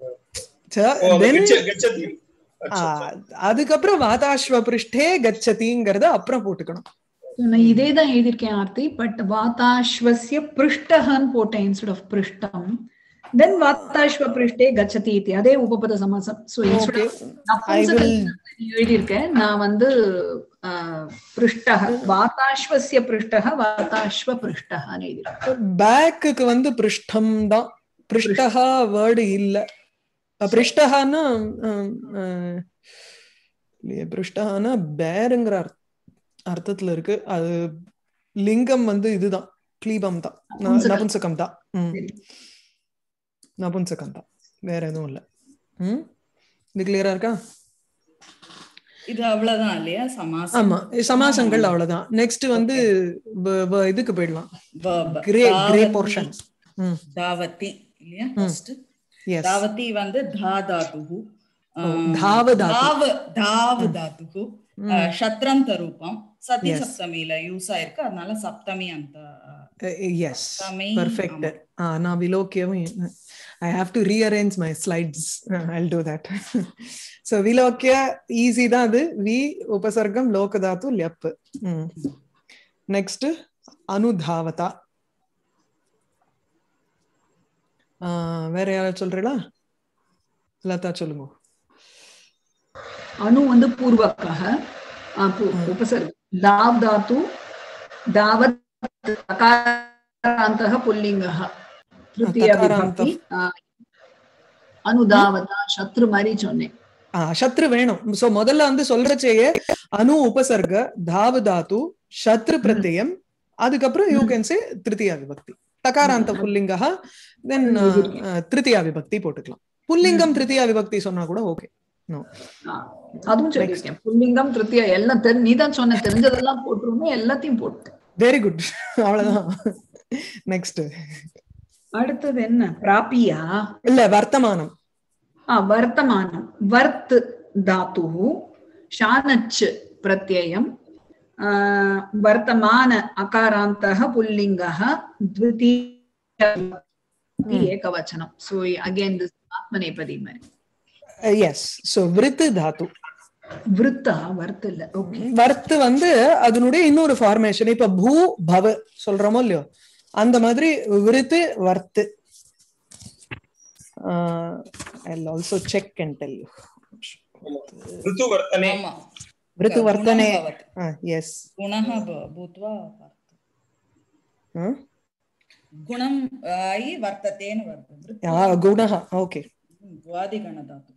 ச- ஓ, அந்த then, கச்ச- கச்சதி. ஆ, அதுக்கப்புறம் வாதாஸ்வ பிருஷ்டே கச்சதிங்கிறத அப்புறம் போட்டுக்கணும் நான் இதே தான் எழுதியிருக்கேன் ஆர்த்தி பட் வாதாஸ்வசிய பிருஷ்டஹன்னு போட்டேன் இன்ஸ்டெட் ஆஃப் பிருஷ்டம் தென் வாதாஸ்வ பிருஷ்டே கச்சதி இத்தி அதே உபபத சமாசம் ஸோ Okay. நான் I will- பும்சகல்பனை எழுதியிருக்கேன் நான் வந்து ஆஹ், பிருஷ்டஹ வாதாஸ்வசிய பிருஷ்டஹ வாதாஸ்வ பிருஷ்டஹன்னு எழுதியிருக்கேன் பேக்குக்கு வந்து பிருஷ்டம் தான் பிருஷ்டஹா வேர்டு இல்ல அஹ், பிருஷ்டஹான்னா அஹ், அஹ், இல்லையே பிருஷ்டஹான்னா பேருங்கிற அர்த்த- அர்த்தத்துல இருக்கு அது லிங்கம் வந்து இதுதான் கிளீபம் தான் ந- நபும்சகம். நபும்சகம் தான் ம். சரி. நபும்சகம் தான் வேற எதுவும் இல்ல ம் இது கிளியரா இருக்கா இது அவ்வளவுதான் இல்லையா சமாசம் ஆமா சமாசங்கள் அவ்வளவுதான் நெக்ஸ்ட் வந்து வ- வ- இதுக்கு போயிடலாம் Verb. கிரே கிரே தாவதி- போர்ஷன் ம் தாவதி இல்லையா ஃபர்ஸ்ட் எஸ் தாவதி வந்து தா தாத்துஹு தாவ தாத்து. தாவ தாவ தாத்துஹு சத்ரம் தரூபம் சதி சப்தமியில யூஸ் ஆயிருக்கு அதனால சப்தமி அந்த எஸ் சப்தமி பர்ஃபெக்ட் நான் விலோக்கியவும் I have to rearrange my slides I'll do that so விலோக்கிய ஈஸி தான் அது வி உபசர்க்கம் லோகதாத்து லெப் நெக்ஸ்ட் அனுதாவதா ஆஹ் வேற யாராவது சொல்றீங்களா லதா சொல்லுங்க அணு வந்து பூர்வக்காக ஆஹ் பூ- உபசர்கம் தாவ் தாத்து தாவத் தகாராந்தः புல்லிங்கः திருத்திய தகாராந்தம். விபக்தி ஆஹ், அனுதாவதா சத்ரு மாதிரி சொன்னேன் ஆஹ் சத்ரு வேணும் சோ முதல்ல வந்து சொல்றச்சேயே அணு உபசர்க தாவு தாத்து சத்ரு பிரத்யம் அதுக்கப்புறம் யூ கேன் சே திருத்தியா விபக்தி தகாராந்த புல்லிங்கா தென் திருத்தியா விபக்தி போட்டுக்கலாம் புல்லிங்கம் திருத்தியா விபக்தி சொன்னா கூட ஓகே ஆ, அதுவும் சொல்லியிருக்கேன் புல்லிங்கம் திருத்தியா எல்லாம் தெரி நீதான் சொன்ன தெரிஞ்சதெல்லாம் போட்டுருமே எல்லாத்தையும் போட்டேன் வெரி குட் அவ்வளவுதான் நெக்ஸ்ட் அடுத்தது என்ன பிராபியா இல்ல வர்த்தமானம் ஆ, வர்த்தமானம் வர்த் தாத்து ஷானச் பிரத்யயம் ஆ, வர்த்தமான அகாராந்தः புல்லிங்கः द्वितीय ஏகவச்சனம் சோ அகைன் திஸ் ஆத்மநேபதி மாதிரி எஸ் சோ விருத்து தாத்து விருத்தா வர்த் இல்ல ஓகே வர்த்து வந்து அதனுடைய இன்னொரு ஃபார்மேஷன் இப்ப பூ பவ சொல்றோமோ இல்லையோ அந்த மாதிரி விருத்து வர்த்து I also check and tell you ऋतु वर्तने ஆமா விருத்து வர்த்தனே गुणः भवति। எஸ் गुणः भ- भूत्वा वर्तते। गुणम् ऐ वर्ततेन वर्तते குணः ஓகே द्वादिगणधातु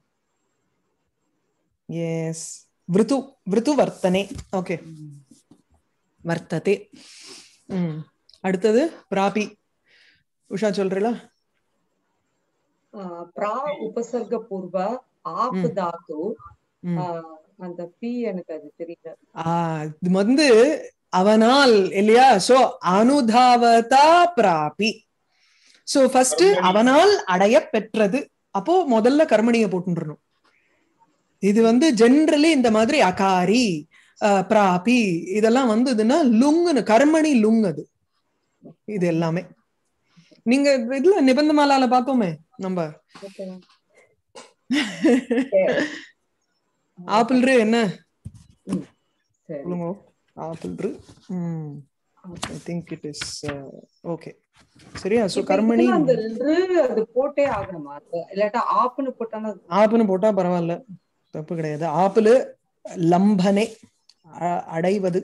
எஸ் விருத்து விருத்து வர்த்தனே ஓகே வர்த்ததே ம் அடுத்தது பிராபி உஷா சொல்றீங்களா ஆஹ் பிரா உபசர்க பூர்வ ஆப் ம். தாத்து ம். ஆஹ் அந்த பி எனக்கு அது தெரியல ஆ, இது வந்து அவனால் இல்லையா சோ அனுதாவதா பிராபி சோ ஃபர்ஸ்ட் கர்மணி. அவனால் அடைய பெற்றது அப்போ முதல்ல கர்மணியை போட்டுருணும் இது வந்து ஜென்ரலி இந்த மாதிரி அகாரி அஹ், பிராபி இதெல்லாம் வந்ததுன்னா லுங்குன்னு கர்மணி லுங் அது இது எல்லாமே நீங்க இதுல நிபந்தமாலால பார்த்தோமே நம்ம ஆப்பிள் என்ன சரி சொல்லுங்க ஆப்பிள் ம் I think it is okay சரியா சோ இப்ப கர்மணி இதுல அந்த ரு அது போட்டே ஆகணுமா அது இல்லாட்டா ஆப்னு போட்டானா அது ஆப்புன்னு போட்டா பரவாயில்ல தப்பு கிடையாது ஆப்பிள் லம்பனை அ- அடைவது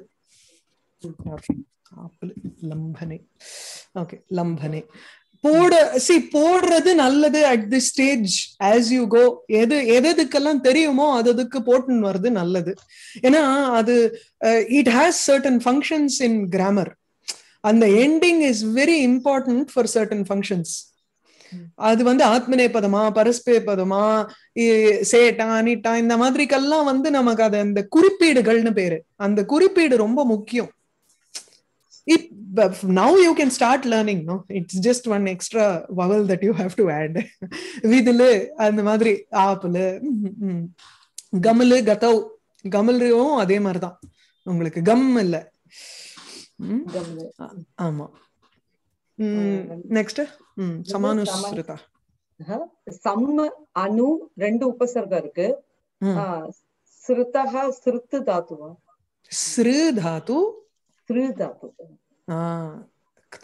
ஆப்பிள் லம்பனை ஓகே லம்பனை போட சி போடுறது நல்லது at the stage as you go எது எது எதுக்கெல்லாம் தெரியுமோ அது அதுக்கு போட்டுன்னு வருது நல்லது ஏன்னா அது it has certain functions in grammar அந்த ending is very important for certain functions அது வந்து ஆத்மநேபதமா பரஸ்பேபதமா இ- சேட்டா அனிட்டா இந்த மாதிரிக்கெல்லாம் வந்து நமக்கு அது அந்த குறிப்பீடுகள்னு பேரு அந்த குறிப்பீடு ரொம்ப முக்கியம் it but now you can start learning no it's just one extra vowel that you have to add விதிலு அந்த மாதிரி ஆப்பிள் கமலு கதவ் கமலும் அதே மாதிரிதான் உங்களுக்கு கம் இல்ல ம், கம்னு. ஆமா நெக்ஸ்ட் ம் சமானுஸ்ருதா ஆஹ் சம்ம அணு ரெண்டு உபசர்கம் இருக்கு ம். ஆஹ் சிறுத்தக சிறுத்து தாத்துவா ஸ்ரு தாத்து சிறு தாத்து ஆ, க்த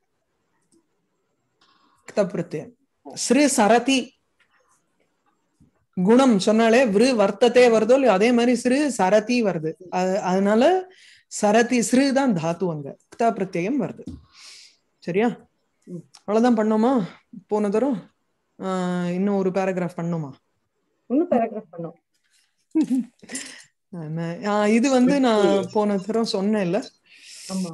க்த பிரத்யம் ஸ்ரு சரதி குணம் சொன்னாலே விரு வர்த்தத்தே வருதோ இல்லையோ அதே மாதிரி ஸ்ரு சரதி வருது அது- அதனால சரதி ஸ்ரு தான் தாத்து அங்க க்தா பிரத்யம் வருது சரியா அவ்வளவுதான் பண்ணோமா போன தரம் ஆ, இன்னும் ஒரு பேராகிராஃப் பண்ணோமா இன்னும் பேராகிராஃப் பண்ணோம் ஆமா. ஆ, இது வந்து நான் போன தரம் சொன்னேன் இல்ல ஆமா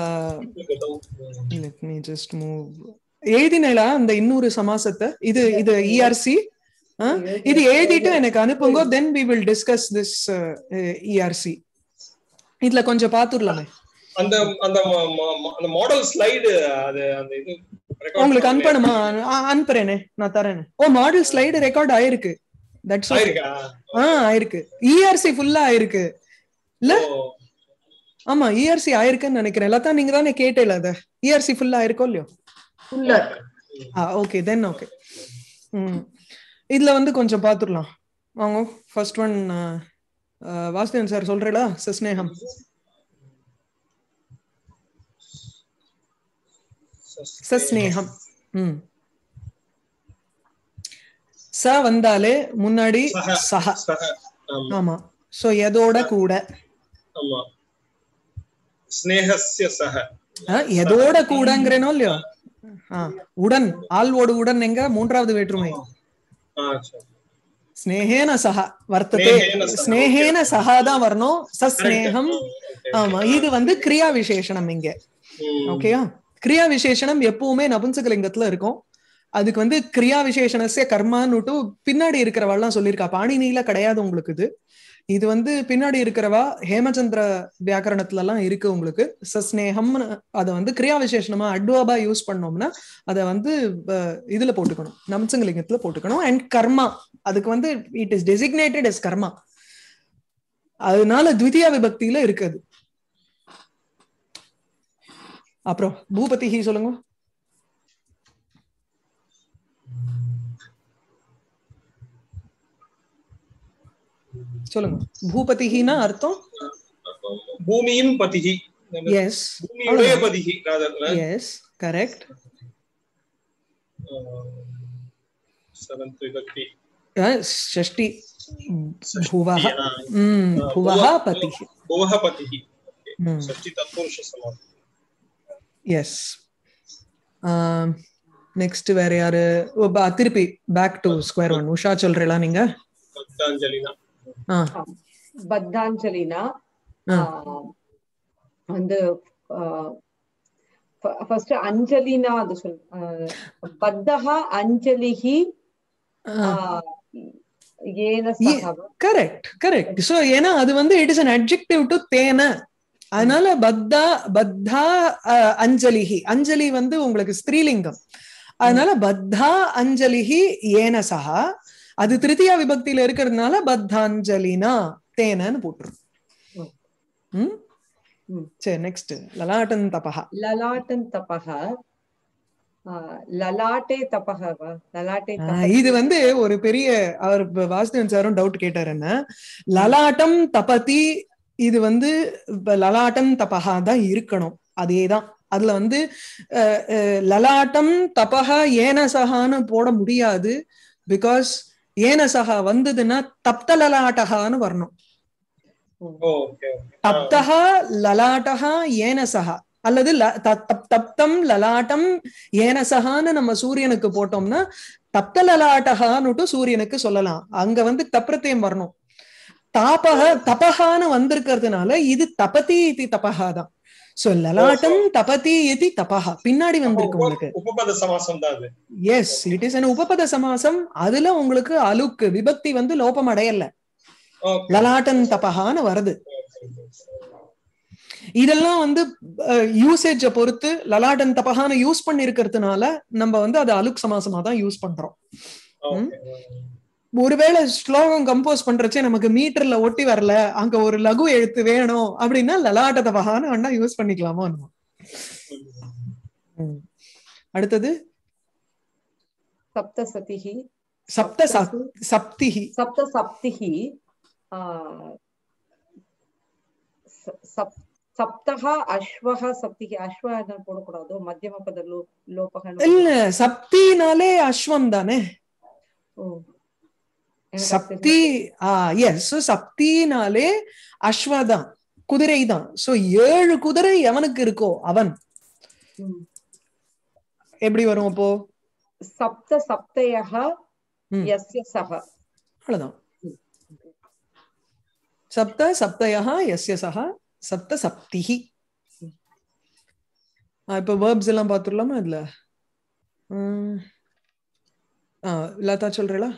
லெட் மீ ஜஸ்ட் மூவ் எழுதினேளா அந்த இன்னொரு சமாசத்தை இது இது இஆர்சி இது எழுதிட்டு எனக்கு அனுப்புங்க then we will discuss this ERC இதுல கொஞ்சம் பாத்துடலாமே அந்த அந்த ம- ம- ம- அந்த மாடல் ஸ்லைடு அது அந்த இது record உங்களுக்கு பண்ணி- அனுப்பணுமா அ- அனுப்புறேனே நான் தரேன் ஓ மாடல் ஸ்லைடு ரெக்கார்ட் ஆயிருக்கு தட்ஸ் ஆயிருக்கா ஆ ஆயிருக்கு இஆர்சி ஃபுல்லா ஆயிருக்கு இல்ல ஓ, ஆமா இஆர்சி ஆயிருக்குன்னு நினைக்கிறேன் எல்லாத்தான் நீங்க தானே கேட்டேல அத இஆர்சி ஃபுல்லா ஆயிருக்கோ இல்லையோ உள்ள ஓகே தென் ஓகே ம் இதுல வந்து கொஞ்சம் பாத்துடலாம் வாங்க ஃபர்ஸ்ட் ஒன் வாசுதேவன் சார் சொல்றீங்களா சஸ்நேகம் சஸ்நேகம் ம் ச வந்தாலே முன்னாடி சஹ. சஹ சஹ. ஆமா ஆமா சோ எதோட கூட ஆமா ஸ்னேகஸ்ய சஹ ஆ, எதோட கூடங்கிறேனோ இல்லையோ ஆ, உடன் ஆள்வோடு உடன் எங்க மூன்றாவது வேற்றுமை ஆ, சரி. ஸ்னேகேன சஹா வர்த்ததே ஸ்னேகேன சஹா, ஸ்னேகேன okay. சஹா தான் வரணும் சஸ்நேகம் Okay, ஆமா இது வந்து கிரியா விசேஷணம் இங்க ம். ஓகேயா கிரியா விசேஷணம் எப்பவுமே நபுன்சகலிங்கத்துல இருக்கும் அதுக்கு வந்து கிரியா விசேஷணஸ்ய கர்மான்னுட்டு பின்னாடி இருக்கிறவாள்லாம் சொல்லியிருக்கா பாணினியில கிடையாது உங்களுக்கு இது இது வந்து பின்னாடி இருக்கிறவா ஹேமச்சந்திர வியாக்கரணத்துல எல்லாம் இருக்கு உங்களுக்கு சஸ்நேகம்னு அதை வந்து கிரியா விசேஷணமா அட்வாபா யூஸ் பண்ணோம்னா அதை வந்து அஹ், இதுல போட்டுக்கணும் நம்சங்கலிங்கத்துல போட்டுக்கணும் அண்ட் கர்மா அதுக்கு வந்து இட் இஸ் டெசிக்னேட்டட் எஸ் கர்மா அதனால த்விதியா விபக்தியில இருக்குது அப்புறம் பூபதிஹி சொல்லுங்க சொல்லுங்க பூபதிஹினா அர்த்தம் பூமியின் பதிகி எஸ் பூமியுடைய பதிகி rather, எஸ் கரெக்ட் seventh விபக்தி ஷஷ்டி भुवः ஆ, ம் ஆ, भुवः भुवः- पतिः भुवः பதிகி ம் षष्टि तत्पुरुष समास எஸ் நெக்ஸ்ட் வேற யாரு ஓ, பா- திருப்பி back to square one Usha சொல்றீங்களா நீங்க பக்தாஞ்சலினா ஆ பத்தாஞ்சலினா ஆ. ஆஹ், வந்து ஃபர்ஸ்ட் அஞ்சலினா அது சொல் ஆஹ், பத்தஹா அஞ்சலிஹி ஆஹ், ஏன சகவ கரெக்ட் கரெக்ட் சோ ஏன்னா அது வந்து it is an adjective to தேன அதனால பத்தா பத்தா அஹ், அஞ்சலிஹி அஞ்சலி வந்து உங்களுக்கு ஸ்திரீலிங்கம் அதனால பத்தா அஞ்சலிஹி ஏன சஹா அது திருத்தியா விபக்தியில இருக்கிறதுனால பத்தாஞ்சலினா தேனன்னு போட்டுரும் ம் ம். சரி நெக்ஸ்ட் லலாட்டன் தபஹா லலாட்டன் தபஹ ஆஹ், லலாட்டே தபஹ வா? லலாட்டே ஆ, தபஹ இது வந்து ஒரு பெரிய அவர் இப்ப வாசுதேவன் சாரும் டவுட் கேட்டாரு என்ன லலாட்டம் தபதி இது வந்து இப்ப லலாட்டம் தபஹா தான் இருக்கணும் அதேதான் அதுல வந்து அஹ், அஹ், லலாட்டம் தபஹ ஏனசகான்னு போட முடியாது பிகாஸ் ஏனசகா வந்ததுன்னா தப்த லலாட்டகான்னு வரணும் ஓகே தப்தஹா லலாட்டஹா ஏனசகா அல்லது ல- த- தப்- தப்தம் லலாட்டம் ஏனசகான்னு நம்ம சூரியனுக்கு போட்டோம்னா தப்த லலாட்டகான்னுட்டு சூரியனுக்கு சொல்லலாம் அங்க வந்து தப்ரத்தையும் வரணும் தாபக தபகான்னு வந்திருக்கிறதுனால இது தபதி இது தபகா தான் சோ லலாட்டம் தபதி இது தபகா பின்னாடி வந்திருக்கு உங்களுக்கு உபபத சமாசம் தான் அது எஸ் இட் இஸ் an உபபத சமாசம் அதுல உங்களுக்கு அலுக்கு விபக்தி வந்து லோபம் அடையல Okay. லலாட்டன் தபகான்னு வருது இதெல்லாம் வந்து யூசேஜ பொறுத்து லலாட்டன் தபகான யூஸ் பண்ணி இருக்கிறதுனால நம்ம வந்து அது அலுக் சமாசமா தான் யூஸ் பண்றோம் Okay. ஒருவேளை ஸ்லோகம் கம்போஸ் பண்றச்சே நமக்கு மீட்டர்ல ஒட்டி வரல அங்க ஒரு லகு எழுத்து வேணும் அப்படின்னா லலாட்ட தபகான்னு வேணா யூஸ் பண்ணிக்கலாமோ என்னமோ. ம். அடுத்தது சப்தசதிஹி சப்த சப்- சப்திஹி சப்த சப்திஹி ஆஹ், ச- சப்- சப்தஹா அஸ்வஹ சப்திஹி அஸ்வஹ போடக்கூடாதோ மத்தியம பத லோ லோபகன்னு இல்ல சப்தினாலே அஸ்வம் தானே ஓ. எனக்கு சப்தி ஆ எஸ் சப்தினாலே அஸ்வதான் குதிரை தான் சோ ஏழு குதிரை எவனுக்கு இருக்கோ அவன் ம். எப்படி வரும் அப்போ சப்த சப்தயः ம். யஸ்ய சஹ அவ்வளவுதான் சப்த சப்தயா எஸ்ய சஹா சப்த சப்திஹி ஆ, இப்ப வேர்ப்ஸ் எல்லாம் பாத்துடலாமா இதுல ம். ஆ, லதா சொல்றீங்களா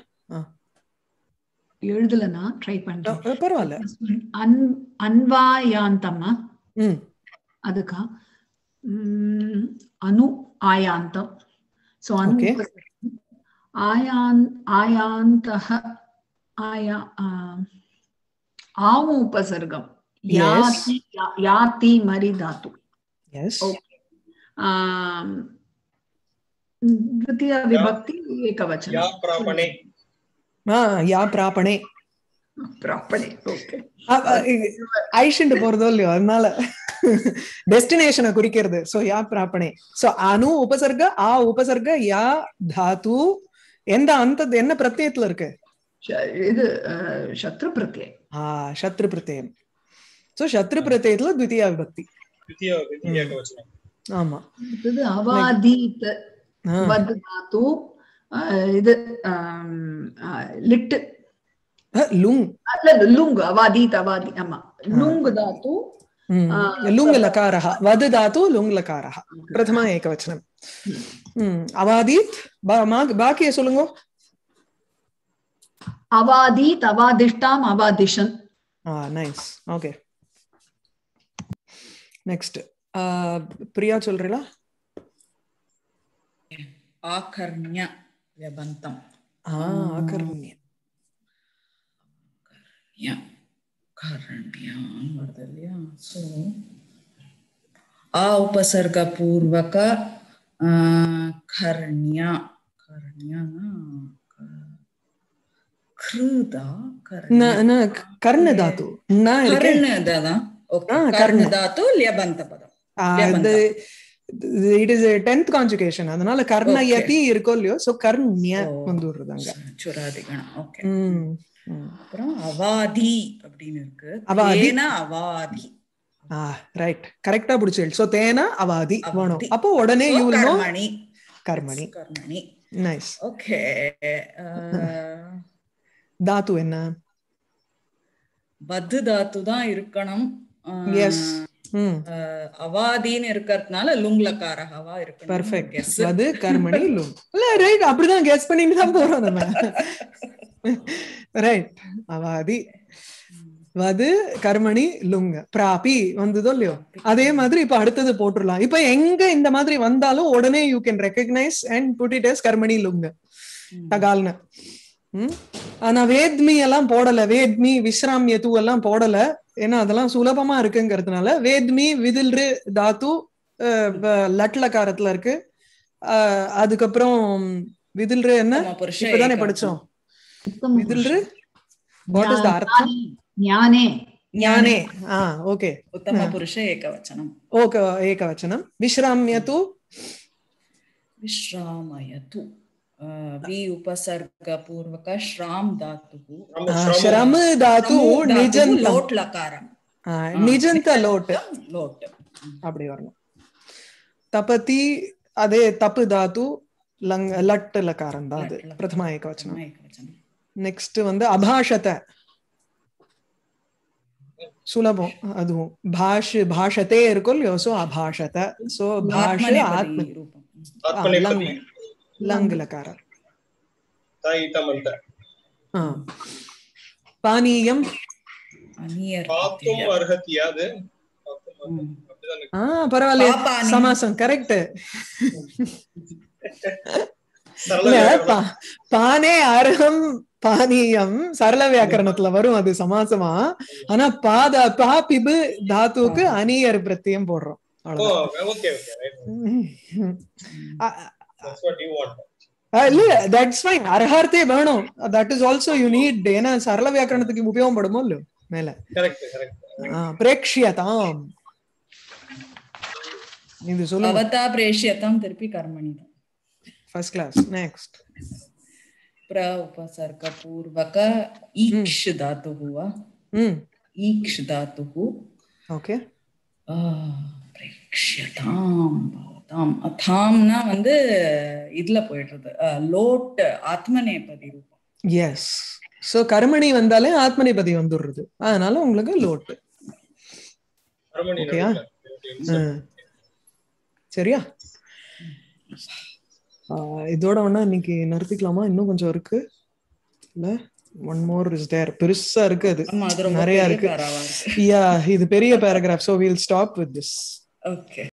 எழுதலனா ட்ரை பண்றேன் ஆ, பரவாயில்ல அன் அன்வாயாந்தமா ம் அதுக்கா ம், அனு ஆயாந்தம் ஸோ அனு Okay. உபசர்க்கம். ஆயான் ஆயாந்தः ஆயா ஆ- ஆவு உபசர்க்கம் Yes. யாதி யா- யாதி மரி தாத்து எஸ் Okay. ஆம், द्वितीय विभक्ति யா एकवचनं பிராபணே ஆ யா பிராபணே प्रापणे ओके ஐஷண்ட் போறதோ இல்லையோ அதனால டெஸ்டினேஷனை குறிக்கிறது சோ யா பிராப்பணே சோ அனு உபசர்க ஆ உபசர்க யா தாத்து எந்த அந்த என்ன பிரத்யத்துல இருக்கு ಶ- ಇದು ಆ, ಶತ್ರು ಪ್ರತ್ಯಯ ஆ சத்ரு பிரத்யம் சோ சத்ரு பிரத்யத்துல த்விதியா விபக்தி द्वितीय द्वितीय एकवचनं ஆமா ಇದು ಅವಾದೀತ್ ஆ, ಬದ್ ಧಾತು ಆ, ಇದು ಲಿಟ್ அஹ், லுங் இல்ல இல்ல, லுங் அவாதீத் அவாதி ஆமா லுங் தாத்து ம். ஆ, लुङ् लकारः वद् धातु लुङ् लकारः प्रथमा एकवचनम् ம். அவாதீத் பா- மா- பாக்கிய சொல்லுங்க அவாதீத் அவாதிஷ்டாம் அவாதிஷன் ஆ நைஸ் ஓகே நெக்ஸ்ட் பிரியா சொல்றீங்களா ஆகர்ணிய व्यबन्तम् ஆ ஆகர்ணிய ய கரண்யான்னு வருது இல்லையா ஸோ ஆ உபசர்கபூர்வக ஆ, கரண்யா கரண்யானா க- கிருதா ந- ந, கர்ண தாத்து நான் இருக்கேன் கர்ணதான் ஓகே ஆ, கர்ண கர்ண. தாத்து லியபந்த பதம் ஆ, லியபந்தம். இது இட் இஸ் டென்த் கான்ஜுகேஷன் அதனால கர்ணயதி இருக்கோ இல்லையோ சோ கர்ணிய ஓ. வந்து வருது அங்க சுராதிகணம் ஓகே ம், ம். அப்புறம் அவாதி அப்படின்னு இருக்கு அவாதி. தேன அவாதி ஆ ரைட் கரெக்டா பிடிச்சிள் சோ தேன அவாதி அவாதி. வேணும் அப்போ உடனே So, யூ நோ கர்மணி கர்மணி கர்மணி நைஸ் ஓகே தாத்து என்ன பத்து தாத்து தான் இருக்கணும் ஆஹ், எஸ் ம் ஆஹ், அவாதின்னு இருக்கிறதுனால லுங்லக்காரகவா இருக்கணும் பர்ஃபெக்ட் Guess. அது கர்மணி லும் இல்ல ரைட் அப்படிதான் கெஸ் பண்ணிட்டு தான் போறோம் நம்ம ரைட் அவாதி வது கர்மணி லுங்க பிராபி வந்ததோ இல்லையோ அதே மாதிரி இப்ப அடுத்தது போட்டுடலாம் இப்ப எங்க இந்த மாதிரி வந்தாலும் உடனே you can recognise and put it as கர்மணி லுங்க தகால்னு ம்? ஆனா வேத்மி எல்லாம் போடல வேத்மி விஸ்ராமிய தூ எல்லாம் போடல ஏன்னா அதெல்லாம் சுலபமா இருக்குங்கிறதுனால வேத்மி விதில்ரு தாத்து அஹ், ப- லட்லக்காரத்துல இருக்கு அஹ், அதுக்கப்புறம் விதில்ரு என்ன உத்தம புருஷ இப்பதானே ஏகவச்சனம். படிச்சோம் விதில்ரு வாட் இஸ் த அர்த்தம் ஞானே ஞானே ஆ ஓகே உத்தம புருஷ ஏகவச்சனம் ஓகே ஏகவச்சனம் விஸ்ராமிய தூ विश्रामयतु अ, वि उपसर्गपूर्वक श्राम धातुः நம்ம ஆ, சிரமம். ಶ್ರಮ ಧಾತು श्रमो धातुः ನಿಜಂತ लोट् लकारम् நிஜந்த லோட் लोट् அப்படி வரணும் தபதி அதே தப்பு தாத்து லங் லட் லக்காரம் தான் அது லட் லக்காரம். பிரதமா ஏகவச்சனம் एकवचनं நெக்ஸ்ட் வந்து அபாஷத சுலபம் அதுவும் பாஷ் பாஷத்தே இருக்கும் இல்லையோ சோ அபாஷத சோ பாஷ் ஆத்ம आत्मनेपदी रूपम् ஆத்மநேபதி லங் லக்காரம் தாயிதமந்த ஆ. பானீயம் பாத்தும் अनियर् அர்ஹத்தியா அது ம். அப்படிதானே ஆ பரவாயில்ல பாபானி. சமாசம் கரெக்ட் சரள இல்ல வியாக்கரணம். பா- பானே அர்ஹம் பானீயம் சரள வியாக்கரணத்துல வரும் அது சமாசமா ஆனா பாத பா பிபு தாத்துக்கு அணியர் பிரத்தியம் போடுறோம் ஓ அவ்வளவுதான் ஓகே ஓகே ரைட் ம். அ- தட்ஸ் வாட் யூ வாண்ட் அ, இல்ல தட்ஸ் ஃபைன் அர்ஹார்த்தே வேணும் that is also you need ஏன்னா சரள வியாக்கரணத்துக்கு உபயோகப்படுமோ இல்லையோ மேல கரெக்ட் கரெக்ட் ஆ, பிரேக்ஷியதாம் இது சொல்லுங்க भवता प्रेष्यतां तिरुपि कर्मणि ஃபர்ஸ்ட் கிளாஸ் நெக்ஸ்ட் प्र उपसर्गपूर्वक ईक्ष् धातुः वा ம் ईक्ष् धातुः ஓகே ஆ, பிரேக்ஷ்யதாம் பவதாம் அதாம்னா வந்து இதுல போயிடுறது அஹ், லோட் ஆத்மநேபதி ரூபம் எஸ் சோ கர்மணி வந்தாலே ஆத்மனிபதி வந்துடுறது அதனால உங்களுக்கு லோட்டு ஹார்மோனி ஓகேயா? நடுவுல. ஆ. சரியா ஆ, இதோட வேணா இன்னைக்கு நிறுத்திக்கலாமா இன்னும் கொஞ்சம் இருக்கு இல்ல ஒன் மோர் இஸ் தேர் பெருசா இருக்கு அது ஆமா அது ரொம்ப நிறைய பெரிய இருக்கு பேராவா இருக்கு யா இது பெரிய paragraph so we'll stop with this okay